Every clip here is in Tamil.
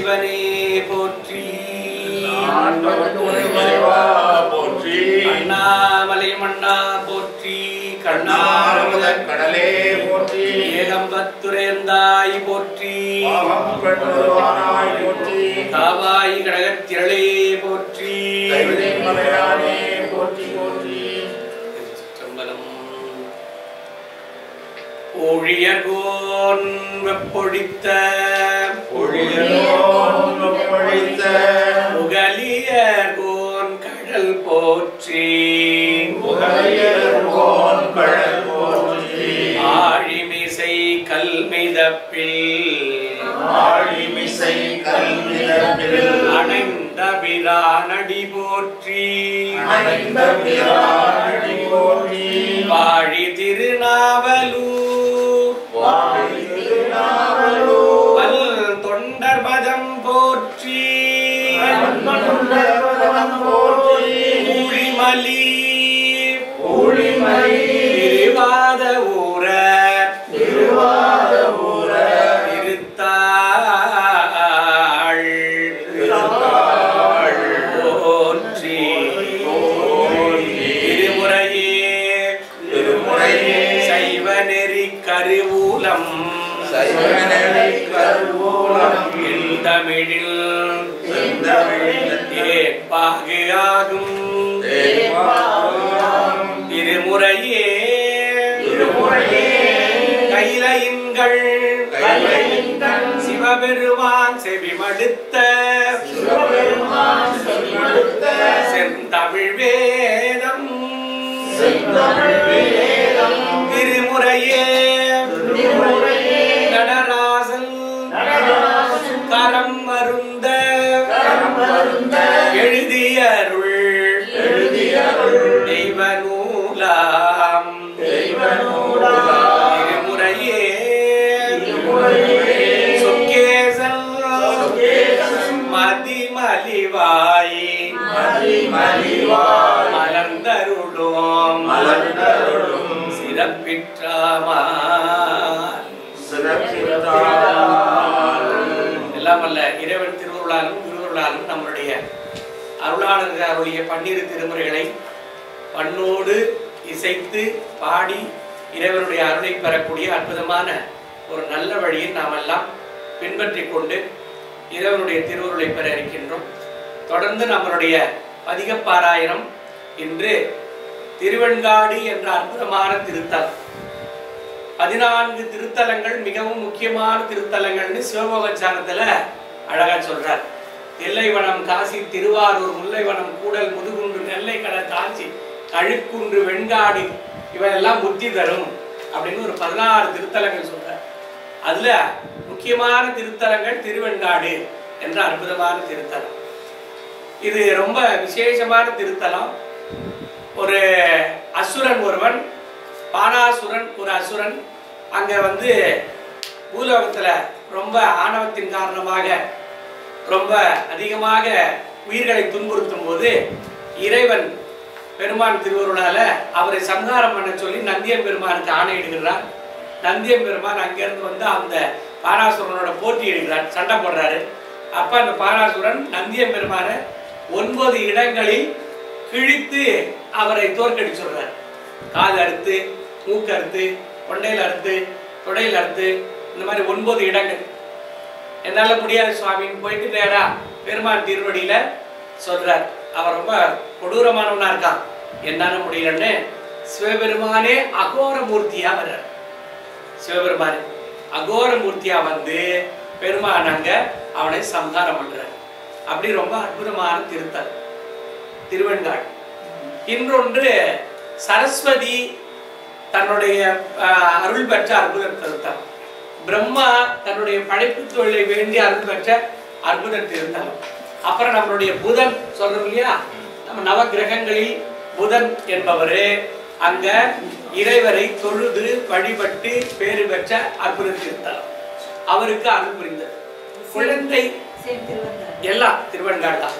சிவனே போற்றி போற்றி அண்ணாமலை மண்ணா போற்றி கண்ணாரமுத கடலே போற்றி ஏகம்பத்துரையந்தாய் போற்றி பாவம் பெண்ணுருவானாய் போற்றி காவாய் கடகத்திரளே போற்றி கைவினை மலையானே போற்றி போற்றி சிற்றம்பலம். ஒழியர்கோன் வெப்பொழித்த ஒழியனோன் ஒப்பழித்த புகலியர்கோன் கடல் போற்றி புகழியர்கோன் கடல் போற்றி ஆழிமிசை கல்மிதப்பில் ஆழிமிசை கல்விதப்பில் அணைந்த பிரானடி போற்றி அணைந்த பிரானடி போற்றி வாழி திருநாவலூர் வாழி திருநாவலூர் பல் தொண்டர் பதம் போற்றி மண்ணுண்டவன் போற்றி ஊழிமலி ஊழிமலி திருவாத ஊர திருவாரூர திருத்தாள் திருத்தாள் போற்றி திருமுறையே திருமுறையே சைவ நெறி கருவூலம் சைவநெறி கருவூலம் தமிழில் செந்தமிழில் ஏற்பாகு ஆகும் தேவாரம் திருமுறையே திருமுறையே கைலையின்கள் கைலையின்கள் சிவபெருமான் செவிமடுத்த சிவபெருமான் சொல்லிடுத்த செந்தமிழ் வேதம் செந்தமிழ் வேதம் திருமுறையே திருமுறையே நடராசன் நடராசன் கரம் மருந்த கரம் வருந்த எழுதியருள் எழுதியருள் தெய்வ நூலாம் தெய்வ நூலாம் திருமுறையே திருமுறையே சொக்கேசன் சொக்கேசன் மதிமலிவாய் மதிமலிவாய் மலர்ந்தருளும் மலர்ந்தருளும் சிறப்பிற்றாமால் சிறப்பித்தாள் எல்லாம் அல்ல இறைவன் திருவுருளாலும் திருவுருளாலும் நம்முடைய அருளாளர்கள் அருளிய பன்னிரு திருமுறைகளை பண்ணோடு இசைத்து பாடி இறைவனுடைய அருளை பெறக்கூடிய அற்புதமான ஒரு நல்ல வழியை நாம் எல்லாம் பின்பற்றிக் கொண்டு இறைவனுடைய திருவுருளை பெற இருக்கின்றோம் தொடர்ந்து நம்மளுடைய பதிகப்பாராயணம் இன்று திருவெண்காடு என்ற அற்புதமான திருத்தலம் பதினான்கு திருத்தலங்கள் மிகவும் முக்கியமான திருத்தலங்கள்னு சிவபோகச்சாரத்துல அழகா சொல்றார் தில்லைவனம் காசி திருவாரூர் முல்லைவனம் கூடல் முதுகுன்று நெல்லை கடை காஞ்சி கழுக்குன்று வெண்காடு இவையெல்லாம் புத்தி தரும் அப்படின்னு ஒரு பதினாறு திருத்தலங்கள் சொல்றார் அதுல முக்கியமான திருத்தலங்கள் திருவெண்காடு என்ற அற்புதமான திருத்தலம் இது ரொம்ப விசேஷமான திருத்தலம் ஒரு அசுரன் ஒருவன் பானாசுரன் ஒரு அசுரன் அங்க வந்து பூலோகத்துல ரொம்ப ஆணவத்தின் காரணமாக ரொம்ப அதிகமாக உயிர்களை துன்புறுத்தும் போது இறைவன் பெருமான் திருவருளால அவரை சங்காரம் பண்ண சொல்லி நந்தியம் பெருமானுக்கு ஆணையிடுகிறார் நந்தியம் பெருமான் அங்கிருந்து வந்து அந்த பானாசுரனோட போட்டி இடுகிறார் சண்டை போடுறாரு அப்ப அந்த பானாசுரன் நந்தியம் பெருமானை ஒன்பது இடங்களில் கிழித்து அவரை தோற்கடிச்சுடுறார் காது அறுத்து மூக்கு அறுத்து கொண்டையில் அறுத்து தொடையில் அறுத்து இந்த மாதிரி ஒன்பது இடங்கள் என்னால முடியாது சுவாமின்னு போயிட்டு நேரா பெருமான் திருவடியில சொல்றார் அவர் ரொம்ப கொடூரமானவனா இருக்கான் என்னால முடியலன்னு சிவபெருமானே அகோர மூர்த்தியா வர்றார் சிவபெருமானே அகோர மூர்த்தியா வந்து பெருமான் அங்க அவனை சம்ஹாரம் பண்றார் அப்படி ரொம்ப அற்புதமான திருத்தல் திருவெண்காடு இன்னொன்று சரஸ்வதி தன்னுடைய ஆஹ், அருள் பெற்ற அற்புத திருத்தலம் பிரம்மா தன்னுடைய படைப்பு தொழிலை வேண்டி அருள் பெற்ற அற்புத திருத்தலம் அப்புறம் நம்மளுடைய புதன் சொல்றோம் இல்லையா நம்ம நவ கிரகங்களில் புதன் என்பவர் அங்க இறைவரை தொழுது வழிபட்டு பேறு பெற்ற அற்புத திருத்தலம் அவருக்கு அருள் புரிந்தது குழந்தை எல்லாம் திருவெண்காடு தான்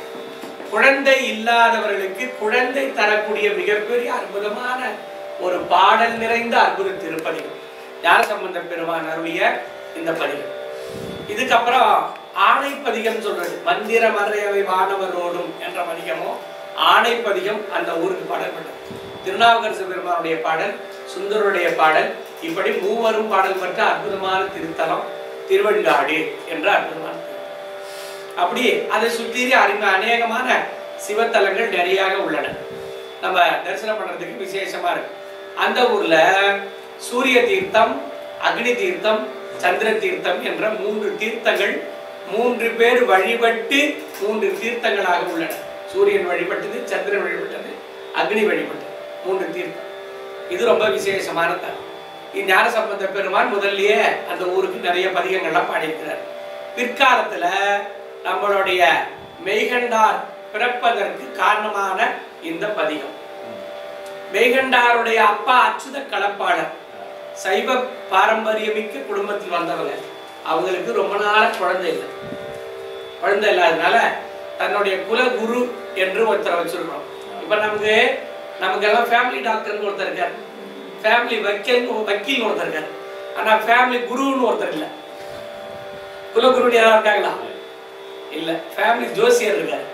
குழந்தை இல்லாதவர்களுக்கு குழந்தை தரக்கூடிய மிகப்பெரிய அற்புதமான ஒரு பாடல் நிறைந்த அற்புத திருப்பதிகம் ஞானசம்பந்த பெருமான் அருளிய இந்த பதிகம் இதுக்கப்புறம் ஆணைப்பதிகம் சொல்றது மந்திர மறையவை வானவரோடும் என்ற பதிகமும் ஆணைப்பதிகம் அந்த ஊருக்கு பாடல்பட்டது திருநாவுக்கரசு பெருமானுடைய பாடல் சுந்தருடைய பாடல் இப்படி மூவரும் பாடல் பெற்ற அற்புதமான திருத்தலம் திருவெண்காடு என்ற அற்புதமான திருத்தலம். அப்படி அதை சுற்றி அறிந்த அநேகமான சிவத்தலங்கள் நிறையாக உள்ளன நம்ம தரிசனம் பண்றதுக்கு விசேஷமா இருக்கு அந்த ஊர்ல சூரிய தீர்த்தம் அக்னி தீர்த்தம் சந்திர தீர்த்தம் என்ற மூன்று தீர்த்தங்கள் மூன்று பேர் வழிபட்டு மூன்று தீர்த்தங்களாக உள்ளன சூரியன் வழிபட்டது சந்திரன் வழிபட்டது அக்னி வழிபட்டது மூன்று தீர்த்தம் இது ரொம்ப விசேஷமான தலம் ஞான சம்பந்த பெருமான் முதல்லயே அந்த ஊருக்கு நிறைய பதிகங்கள்லாம் பாடியிருக்கிறார் பிற்காலத்துல நம்மளுடைய மெய்கண்டார் பிறப்பதற்கு காரணமான இந்த பதிகம் மெய்கண்டாருடைய அப்பா அச்சுத கலப்பாளர் சைவ பாரம்பரியமிக்க குடும்பத்தில் வந்தவங்க அவங்களுக்கு ரொம்ப நாளா குழந்தை இல்லை குழந்தை இல்லாதனால தன்னுடைய குலகுரு என்று ஒருத்தரை வச்சிருக்கோம் இப்ப நமக்கு நமக்கு எல்லாம் ஃபேமிலி டாக்டர்னு ஒருத்தர் இருக்கார் ஃபேமிலி வக்கீல் வக்கீல் ஒருத்தர் இருக்கார் ஆனா ஃபேமிலி குருன்னு ஒருத்தர் இல்ல குலகுருன்னு யாராவது இருக்காங்களா இல்ல ஃபேமிலி ஜோசியர் இருக்காரு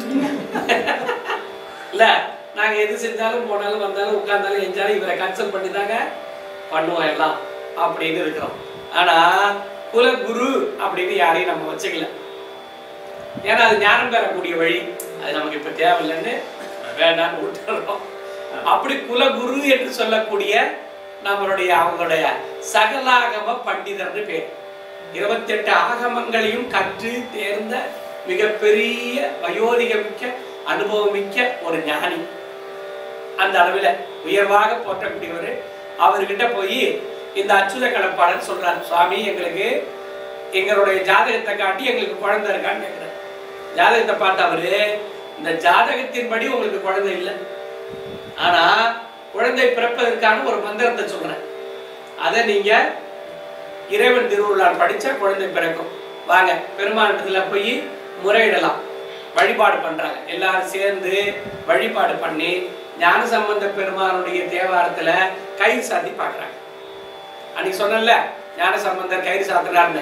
இல்ல நாங்க எது செஞ்சாலும் போனாலும் வந்தாலும் உட்கார்ந்தாலும் எஞ்சாலும் இவரை கன்சல்ட் பண்ணி தாங்க பண்ணுவோம் எல்லாம் அப்படின்னு இருக்கிறோம் ஆனா குலகுரு அப்படின்னு யாரையும் நம்ம வச்சுக்கல ஏன்னா அது ஞானம் பெறக்கூடிய வழி அது நமக்கு இப்ப தேவையில்லைன்னு வேண்டாம்னு விட்டுறோம் அப்படி குலகுரு என்று சொல்லக்கூடிய நம்மளுடைய அவங்களுடைய சகலாகம பண்டிதர்னு பேர் இருபத்தெட்டு ஆகமங்களையும் கற்று தேர்ந்த மிகப்பெரிய வயோதிகமிக்க அனுபவமிக்க ஒரு ஞானி அந்த அளவில் உயர்வாக போற்றக்கூடியவர் அவர்கிட்ட போய் இந்த அச்சுத கலப்பாளர் சொல்றார் சுவாமி எங்களுக்கு எங்களுடைய ஜாதகத்தை காட்டி எங்களுக்கு குழந்தை இருக்கான்னு கேட்கிறார் ஜாதகத்தை பார்த்த அவரு இந்த ஜாதகத்தின்படி உங்களுக்கு குழந்தை இல்லை ஆனா குழந்தை பிறப்பதற்கான ஒரு மந்திரத்தை சொல்றேன் அதை நீங்க இறைவன் திருவுள்ளார் படிச்சா குழந்தை பிறக்கும் வாங்க பெருமானிடத்துல போய் முறையிடலாம் வழிபாடு பண்றாங்க எல்லாரும் சேர்ந்து வழிபாடு பண்ணி ஞான சம்பந்த பெருமானுடைய தேவாரத்துல கயிறு சாத்தி பார்க்கறாங்க அன்னைக்கு சொன்னேன்ல ஞான சம்பந்தர் கயிறு சாத்துறாருன்னு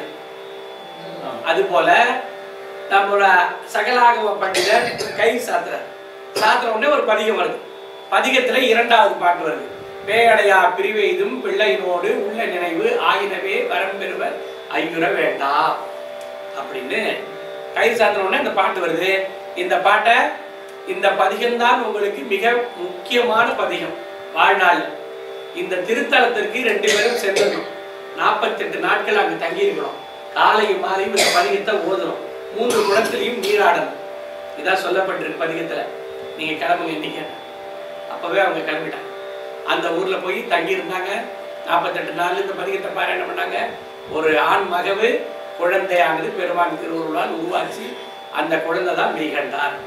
அது போல நம்மளோட சகலாகம பண்டிதர் கயிறு சாத்துறார் சாத்துற உடனே ஒரு பதிகம் வருது பதிகத்துல இரண்டாவது பாட்டு வருது பேயடையா பிரிவெய்தும் பிள்ளையினோடு உள்ள நினைவு ஆயினவே வரம் பெறுவர் ஐயுற வேண்டாம் அப்படின்னு கயிறு சாத்தின உடனே இந்த பாட்டு வருது இந்த பாட்டை இந்த பதிகம்தான் உங்களுக்கு மிக முக்கியமான பதிகம் வாழ்நாள் இந்த திருத்தலத்திற்கு ரெண்டு பேரும் சென்றணும் நாற்பத்தெட்டு நாட்கள் அங்க தங்கி இருக்கணும் காலையும் மாலையும் இந்த பதிகத்தை ஓதணும் மூன்று குளத்திலையும் நீராடணும் இதான் சொல்லப்பட்டிருக்கு பதிகத்துல நீங்க கிளம்புங்க இன்னைக்கு அப்பவே அவங்க கிளம்பிட்டாங்க அந்த ஊர்ல போய் தங்கி இருந்தாங்க நாற்பத்தெட்டு நாள் இந்த பதிகத்தை பாராயணம் பண்ணாங்க ஒரு ஆண் மகவு குழந்தையானது பெருமான் திருவுருளால் உருவாச்சு அந்த குழந்தை தான் மெய்கண்டார்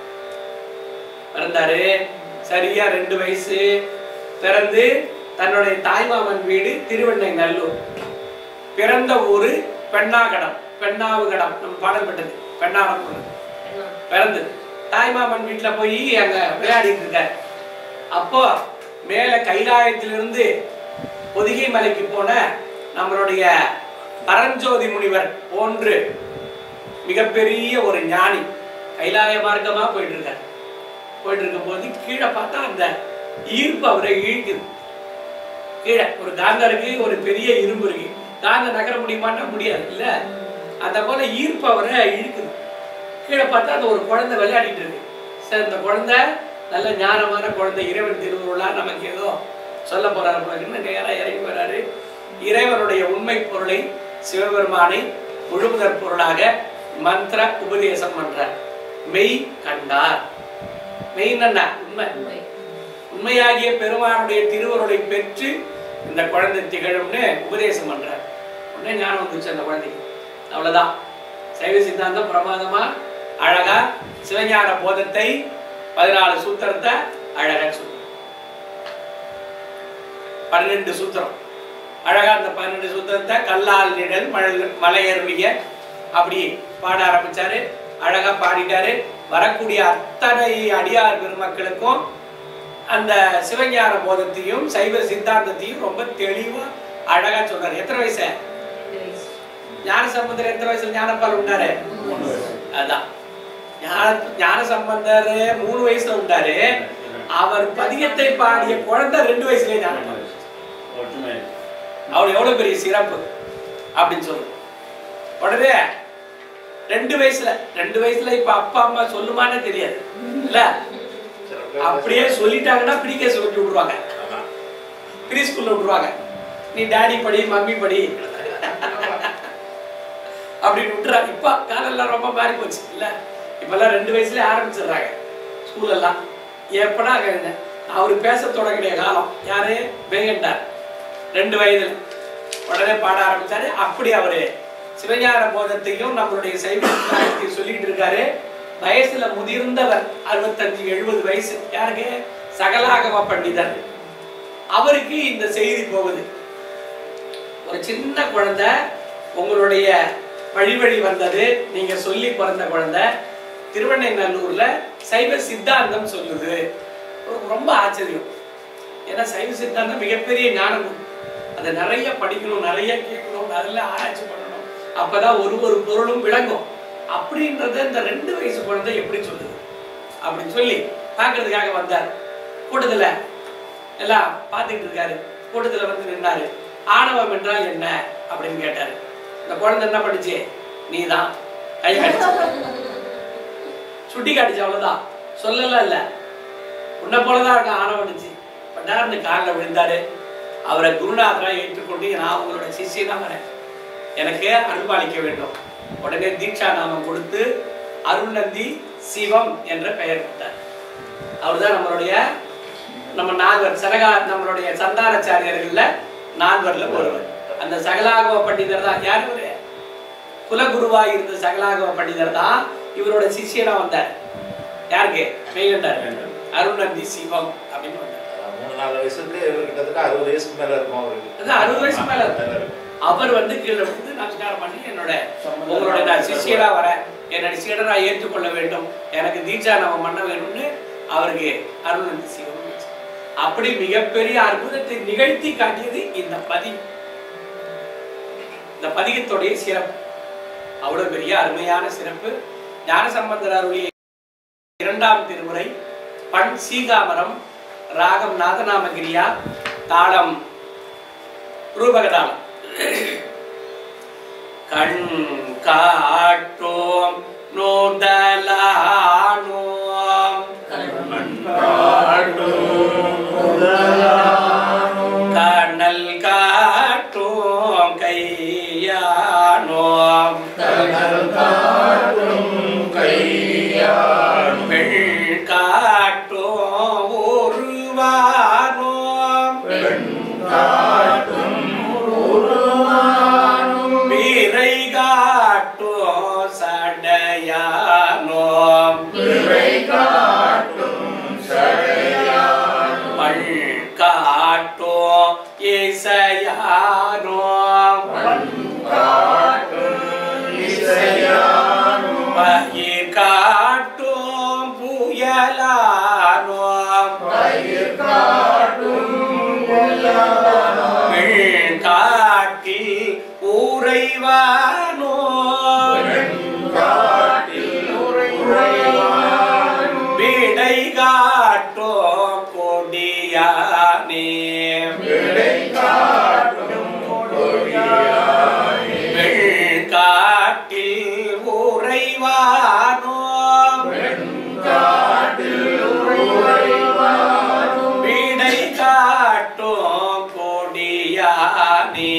பிறந்தாரு சரியா ரெண்டு வயசு பிறந்து தன்னுடைய தாய்மாமன் வீடு திருவெண்ணை நல்லூர் பிறந்த ஊரு பெண்ணாகடம் பெண்ணாவுகடம் நம்ம பாடல்பட்டது பெண்ணாடம் பொண்ணு பிறந்து தாய்மாமன் வீட்டுல போய் அங்க விளையாடிட்டு இருக்காரு அப்போ மேல கைலாயத்திலிருந்து பொதிகை மலைக்கு போன நம்மளுடைய பரஞ்சோதி முனிவர் போன்று மிகப்பெரிய ஒரு ஞானி கைலாய மார்க்கமா போயிட்டு இருக்காரு போயிட்டு இருக்கும்போது கீழே பார்த்தா அந்த ஈர்ப்பு அவரை இழுக்குது கீழே ஒரு காந்தம் இருக்கு ஒரு பெரிய இரும்பு இருக்கு காந்தம் நகர முடியுமான்னா முடியாது இல்ல அந்த போல ஈர்ப்பு அவரை இழுக்குது கீழே பார்த்தா அந்த ஒரு குழந்தை விளையாடிட்டு இருக்கு சரி இந்த குழந்தை நல்ல ஞானமான குழந்தை இறைவன் திருவுருளா நமக்கு ஏதோ சொல்ல போறாரு போல இருக்குன்னு நேரா இறங்கி வராரு இறைவனுடைய உண்மை பொருளை சிவபெருமானை முழுமுதற் பொருளாக மந்திர உபதேசம் பண்றார் மெய் கண்டார் மெய் என்ன உண்மை உண்மையாகிய பெருமானுடைய திருவருளை பெற்று இந்த குழந்தை திகழும்னு உபதேசம் பண்றார் உடனே ஞானம் வந்துச்சு அந்த குழந்தைக்கு அவ்வளவுதான் சைவ சித்தாந்தம் பிரமாதமா அழகா சிவஞான போதத்தை பதினாலு சூத்திரத்தை அழகா சொல்லு பன்னெண்டு சூத்திரம் அழகா அந்த பன்னெண்டு சூத்திரத்தை கல்லால் நிழல் மழை மலையருளிய அப்படி பாட ஆரம்பிச்சாரு அழகா பாடிட்டாரு வரக்கூடிய அத்தனை அடியார் பெருமக்களுக்கும் அந்த சிவஞான போதத்தையும் சைவ சித்தாந்தத்தையும் ரொம்ப தெளிவா அழகா சொல்றாரு எத்தனை வயசு ஞான சம்பந்தர் எத்தனை வயசுல ஞானப்பால் உண்டாரு அதான் ஞான ஞான சம்பந்தர் மூணு வயசுல உண்டாரு அவர் பதிகத்தை பாடிய குழந்தை ரெண்டு வயசுலயே ஞானப்பால் ஒற்றுமை அவர் எவ்வளவு பெரிய சிறப்பு அப்படின்னு சொல்லு உடனே ரெண்டு வயசுல ரெண்டு வயசுல இப்ப அப்பா அம்மா சொல்லுமான்னு தெரியாது இல்ல அப்படியே சொல்லிட்டாங்கன்னா ப்ரீ கேஸ் விட்டு விடுவாங்க ப்ரீ ஸ்கூல்ல விட்டுருவாங்க நீ டாடி படி மம்மி படி அப்படின்னு விட்டுறாங்க இப்ப காலம் எல்லாம் ரொம்ப மாறி போச்சு இல்ல இப்பெல்லாம் ரெண்டு வயசுல ஆரம்பிச்சிடுறாங்க ஸ்கூல் எல்லாம் எப்படா கேளுங்க அவரு பேச தொடங்கிய காலம் யாரு வெங்கண்டார் ரெண்டு வயதுல உடனே பாட ஆரம்பிச்சாரு அப்படி அவரு சிவஞான போதத்தையும் நம்மளுடைய சைவ சித்தாந்தத்தையும் சொல்லிட்டு இருக்காரு வயசுல முதிர்ந்தவர் அறுபத்தஞ்சு எழுபது வயசு யாருக்கு சகலாகம பண்டிதர் அவருக்கு இந்த செய்தி போகுது ஒரு சின்ன குழந்தை உங்களுடைய வழி வழி வந்தது நீங்க சொல்லி பிறந்த குழந்தை திருவண்ணைநல்லூர்ல சைவ சித்தாந்தம் சொல்லுது ரொம்ப- ரொம்ப ஆச்சரியம் ஏன்னா சைவ சித்தாந்தம் மிகப்பெரிய ஞானம் அதை நிறைய படிக்கணும் நிறைய கேட்கணும் அதெல்லாம் ஆராய்ச்சி பண்ணணும் அப்பதான் ஒரு ஒரு பொருளும் விளங்கும் அப்படின்றத இந்த ரெண்டு வயசு குழந்தை எப்படி சொல்லுது அப்படின்னு சொல்லி பார்க்கறதுக்காக வந்தார் கூட்டத்துல எல்லாம் பார்த்துக்கிட்டு இருக்காரு கூட்டத்துல வந்து நின்னாரு ஆணவம் என்றால் என்ன அப்படின்னு கேட்டாரு இந்த குழந்தை என்ன பண்ணுச்சு நீதான் கை கடிச்சு சுட்டி காட்டுச்சு அவ்வளவுதான் சொல்லல இல்ல உன்னை போலதான் இருக்க ஆணவனுச்சு பண்டார்னு காலில் விழுந்தாரு அவரை குருநாதரா ஏற்றுக்கொண்டு நான் உங்களோட சிஷியனா வரேன் எனக்கு அருள்பாலிக்க வேண்டும் உடனே தீட்சா நாமம் கொடுத்து அருள்நந்தி சிவம் என்ற பெயர் கொடுத்தார் அவர்தான் நம்மளுடைய நம்ம நால்வர் சரகா நம்மளுடைய சந்தானச்சாரியர்கள்ல நால்வர்ல ஒருவர் அந்த சகலாகவ பண்டிதர் தான் யார் இவரு குலகுருவாய் இருந்த சகலாகவ பண்டிதர் தான் இவரோட சிஷியனா வந்தார் யாருக்கு மெய்கண்டார் அருள்நந்தி சிவம் அப்படின்னு வந்தார் மூணு நாலு வயசுக்கு இவர் கிட்டத்தட்ட அறுபது வயசுக்கு மேல இருக்கும் அவருக்கு அதான் அறுபது வயசு மேல இருக்கும். மேல இருக்கும். அவர் வந்து கீழே வந்து நமஸ்காரம் பண்ணி என்னோட உங்களோட நான் சிஷியரா வரேன் என்னோட சீடரா ஏற்றுக்கொள்ள வேண்டும் எனக்கு தீட்சா நம்ம பண்ண வேணும்னு அவருக்கு அருள்நந்தி சிவம் வச்சார். அப்படி மிகப்பெரிய அற்புதத்தை நிகழ்த்தி காட்டியது இந்த பதி இந்த பதிகத்துடைய சிறப்பு அவ்வளவு பெரிய அருமையான சிறப்பு ஞானசம்பந்தர் அருளிய இரண்டாம் திருமுறை பண் சீகாமரம் ராகம் நாதநாமகிரியா தாளம் ரூபகதாளம் கண் காட்டோம் நோதலானோம் கண்ணல் காட்டோம் கையானோம் பெண் காட்டோம் ஒருவானோம் வீரை காட்டோம் சடையானோம் பள் காட்டோம் இசையானோம் பயிர் காட்டும் புயலானோம் வீழ் காட்டில் உறைவானோம் விடை காட்டும் கொடியானே வெள்காட்டில் உறைவானோம் விடை காட்டும் கொடியானே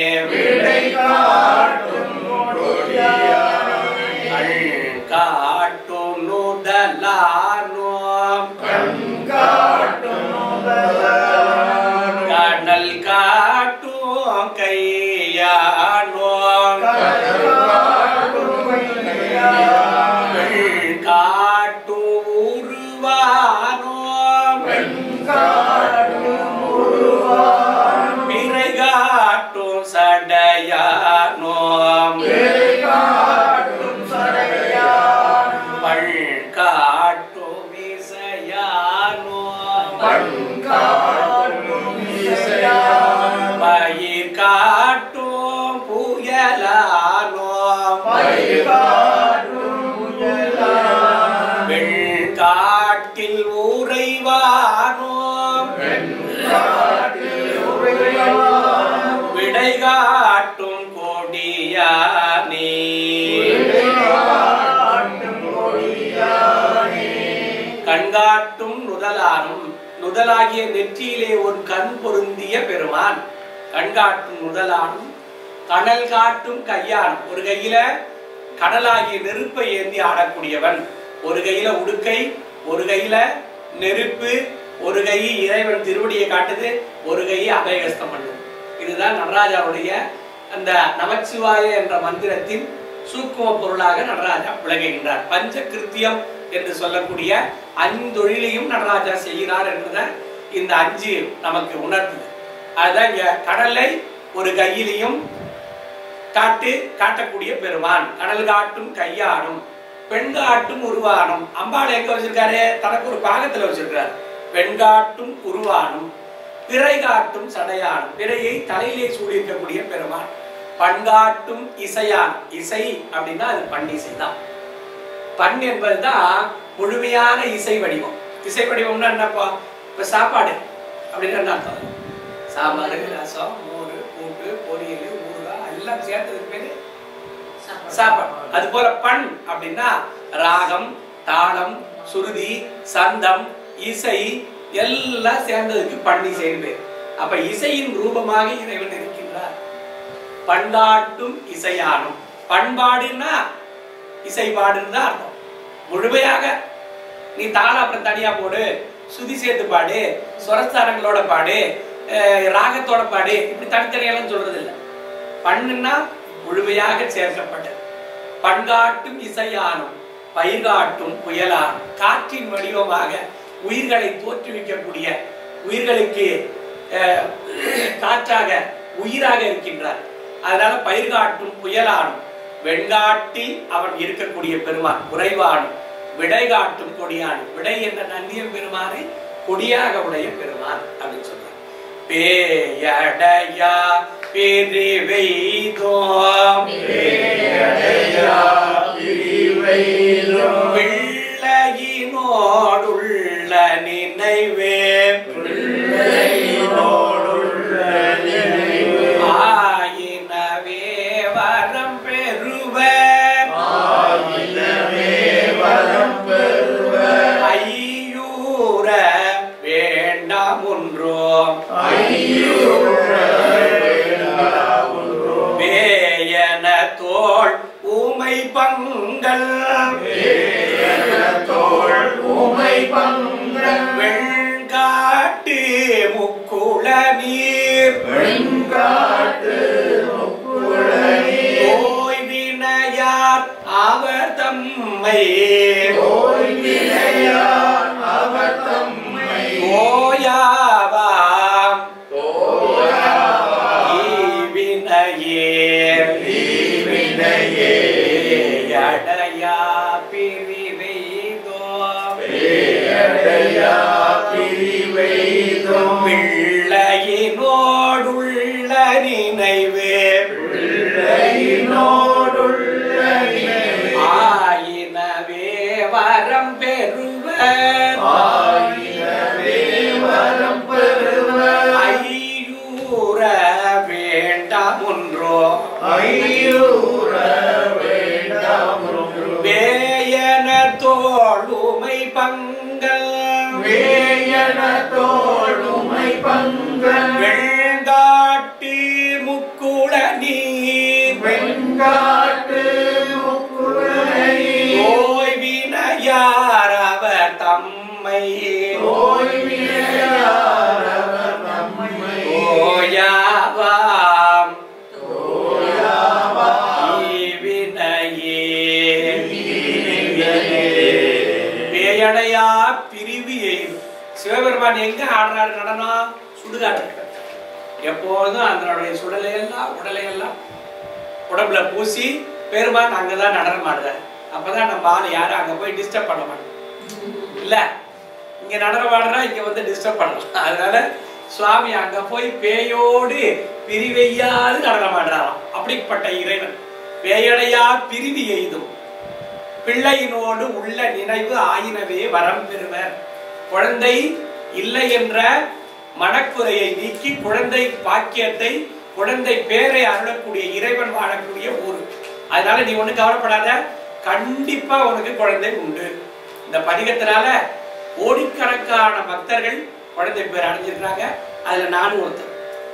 அள் காட்டும் நுதலானோம் கடல் காட்டும் கையானோம் வெள் காட்டும் உருவானோம் விரை காட்டும் சடையானோம் பள் காட்டும் இசையானோம் பயிர் காட்டும் புயலானோம் உருவானோம் விடை காட்டும் கொடியானே கண்காட்டும் நுதலானும் நுதலாகிய நெற்றியிலே ஒரு கண் பொருந்திய பெருமான் கண்காட்டும் நுதலானும் கடல் காட்டும் கையான் ஒரு கையில கடலாகிய நெருப்பை ஏந்தி ஆடக்கூடியவன் ஒரு கையில உடுக்கை ஒரு கையில நெருப்பு ஒரு கை இறைவன் திருவடியை காட்டுது ஒரு கை அபயகஸ்தம் பண்ணுது இதுதான் நடராஜாவுடைய அந்த நமச்சிவாய என்ற மந்திரத்தின் சூக்கும பொருளாக நடராஜா விளங்குகின்றார் பஞ்ச கிருத்தியம் என்று சொல்லக்கூடிய அஞ்சொழிலையும் நடராஜா செய்கிறார் என்பதை இந்த அஞ்சு நமக்கு உணர்த்துது அதுதான் இங்க கடலை ஒரு கையிலையும் காட்டு காட்டக்கூடிய பெருமான் கடல் காட்டும் கையாடும் பெண் காட்டும் உருவானும் அம்பாள் எங்க வச்சிருக்காரு தனக்கு ஒரு பாகத்துல வச்சிருக்காரு பெண் காட்டும் உருவானும் பிறை காட்டும் சடையானும் பிறையை தலையிலே சூடியிருக்கக்கூடிய பெருமான் பண்காட்டும் இசையான் இசை அப்படின்னா அது பண்டிசை தான் பண் என்பதுதான் முழுமையான இசை வடிவம் இசை வடிவம்னா என்னப்பா இப்ப சாப்பாடு அப்படின்னு என்ன அர்த்தம் சாம்பார் ரசம் மோர் கூட்டு பொரியல் ஊறுகாய் எல்லாம் சேர்த்ததுக்கு பேரு சாப்பாடு அது போல பண் அப்படின்னா ராகம் தாளம் சுருதி சந்தம் இசை எல்லாம் சேர்ந்ததுக்கு பண்ணி பேர் அப்ப இசையின் ரூபமாக இறைவன் இருக்கின்றார் பண்பாட்டும் இசையானும் பண்பாடுன்னா இசைப்பாடுன்னு தான் அர்த்தம் முழுமையாக நீ தாளம் அப்புறம் தனியா போடு சுதி சேர்த்து பாடு சுரஸ்தானங்களோட பாடு அஹ் ராகத்தோட பாடு இப்படி தனித்தனியெல்லாம் சொல்றது இல்லை பண்ணுன்னா முழுமையாக சேர்க்கப்பட்டது பண்காட்டும் இசையானும் பயிர்காட்டும் புயலானும் காற்றின் வடிவமாக உயிர்களை தோற்றுவிக்கக்கூடிய உயிர்களுக்கு அஹ், காற்றாக உயிராக இருக்கின்றார் அதனால பயிர்காட்டும் புயலானும் வெண்காட்டில் அவன் இருக்கக்கூடிய பெருமான் உறைவானும் விடை காட்டும் கொடியானும் விடை என்ற நந்திய பெருமானை கொடியாக உடைய பெருமான் அப்படின்னு சொல்றார் பேயடையா பிரிவெய்தோம் பிள்ளையினோடுள்ள நினைவே ஆயினவே வரம் பெறுவர் ஐயூர வேண்டாம் ஒன்றோம் வேயன தோள் ஊமை பங்கள் வெண்காட்டு முக்குள நீர் ஓய் வினையார் அவர் தம்மை ஓயாவாம் ஈவினையே அடையா பிரிவெய்தோம் பிள்ளையினோடுள்ள நினைவு ஆயினவே வரம் பெறுவர் ஐயூர வேண்டாம் ஒன்றோ வேயன தோளுமை பங்கள் வெண்காட்டு முக்குள நீர் ஓய்வினையார் அவர் தம்மை ஓயாவாம் ஈவினையே பேயடையா பிரிவு எய்து சிவபெருமான் எங்க ஆடுறாரு நடனம் சுடுகாட்டு எப்போதும் அதனுடைய சுடலையெல்லாம் உடலையெல்லாம் உடம்புல பூசி பெருமான் அங்கதான் நடனம் ஆடுறாரு அப்பதான் நம்ம ஆள் யாரும் அங்க போய் டிஸ்டர்ப் பண்ண மாட்டோம் இல்ல இங்க நடனம் ஆடுறா இங்க வந்து டிஸ்டர்ப் பண்ணலாம் அதனால சுவாமி அங்க போய் பேயோடு பிரிவையாது நடனம் ஆடுறாராம் அப்படிப்பட்ட இறைவன் பேயடையா பிரிவி எய்தும் பிள்ளையினோடு உள்ள நினைவு ஆயினவே வரம் பெறுவர் குழந்தை இல்லை என்ற மனக்குறையை நீக்கி குழந்தை பாக்கியத்தை குழந்தை பேரை அருளக்கூடிய இறைவன் வாழக்கூடிய ஊர் அதனால நீ ஒண்ணு கவலைப்படாத கண்டிப்பா உனக்கு குழந்தை உண்டு இந்த பதிகத்தினால கோடிக்கணக்கான பக்தர்கள் குழந்தை பேர் அடைஞ்சிருக்கிறாங்க அதுல நானும் ஒருத்தர்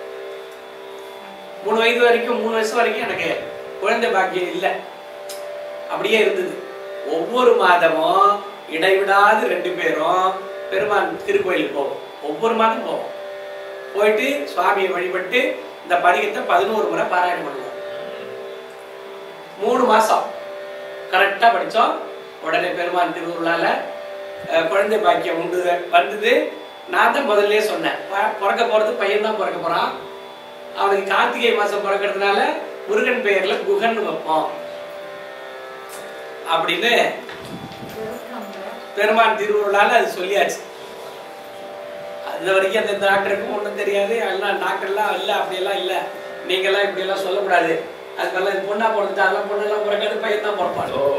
மூணு வயது வரைக்கும் மூணு வயசு வரைக்கும் எனக்கு குழந்தை பாக்கியம் இல்லை அப்படியே இருந்தது ஒவ்வொரு மாதமும் இடைவிடாது ரெண்டு பேரும் பெருமான் திருக்கோயிலுக்கு போவோம் ஒவ்வொரு மாதம் போவோம் போயிட்டு சுவாமியை வழிபட்டு இந்த பதிகத்தை பதினோரு முறை பாராயணம் பண்ணுவோம் மூணு மாசம் கரெக்டா படிச்சோம் உடனே பெருமான் திருவுருளால அஹ், குழந்தை பாக்கியம் உண்டு வந்தது நான் தான் முதல்லயே சொன்னேன் ப- பிறக்க போறது பையன் தான் பிறக்க போறான் அவனுக்கு கார்த்திகை மாசம் பிறக்கிறதுனால முருகன் பெயர்ல குகன் வைப்போம் அப்படின்னு பெருமான் திருவுருளால அது சொல்லியாச்சு அது வரைக்கும் அந்த டாக்டருக்கும் ஒன்றும் தெரியாது எல்லாம் டாக்டர்லாம் இல்லை அப்படியெல்லாம் இல்லை நீங்கெல்லாம் இப்படியெல்லாம் சொல்லக்கூடாது அதுக்கெல்லாம் இது பொண்ணா பிறந்துட்டா அதெல்லாம் பொண்ணெல்லாம் பிறக்காது பையன் தான் பிறப்பான் ஓ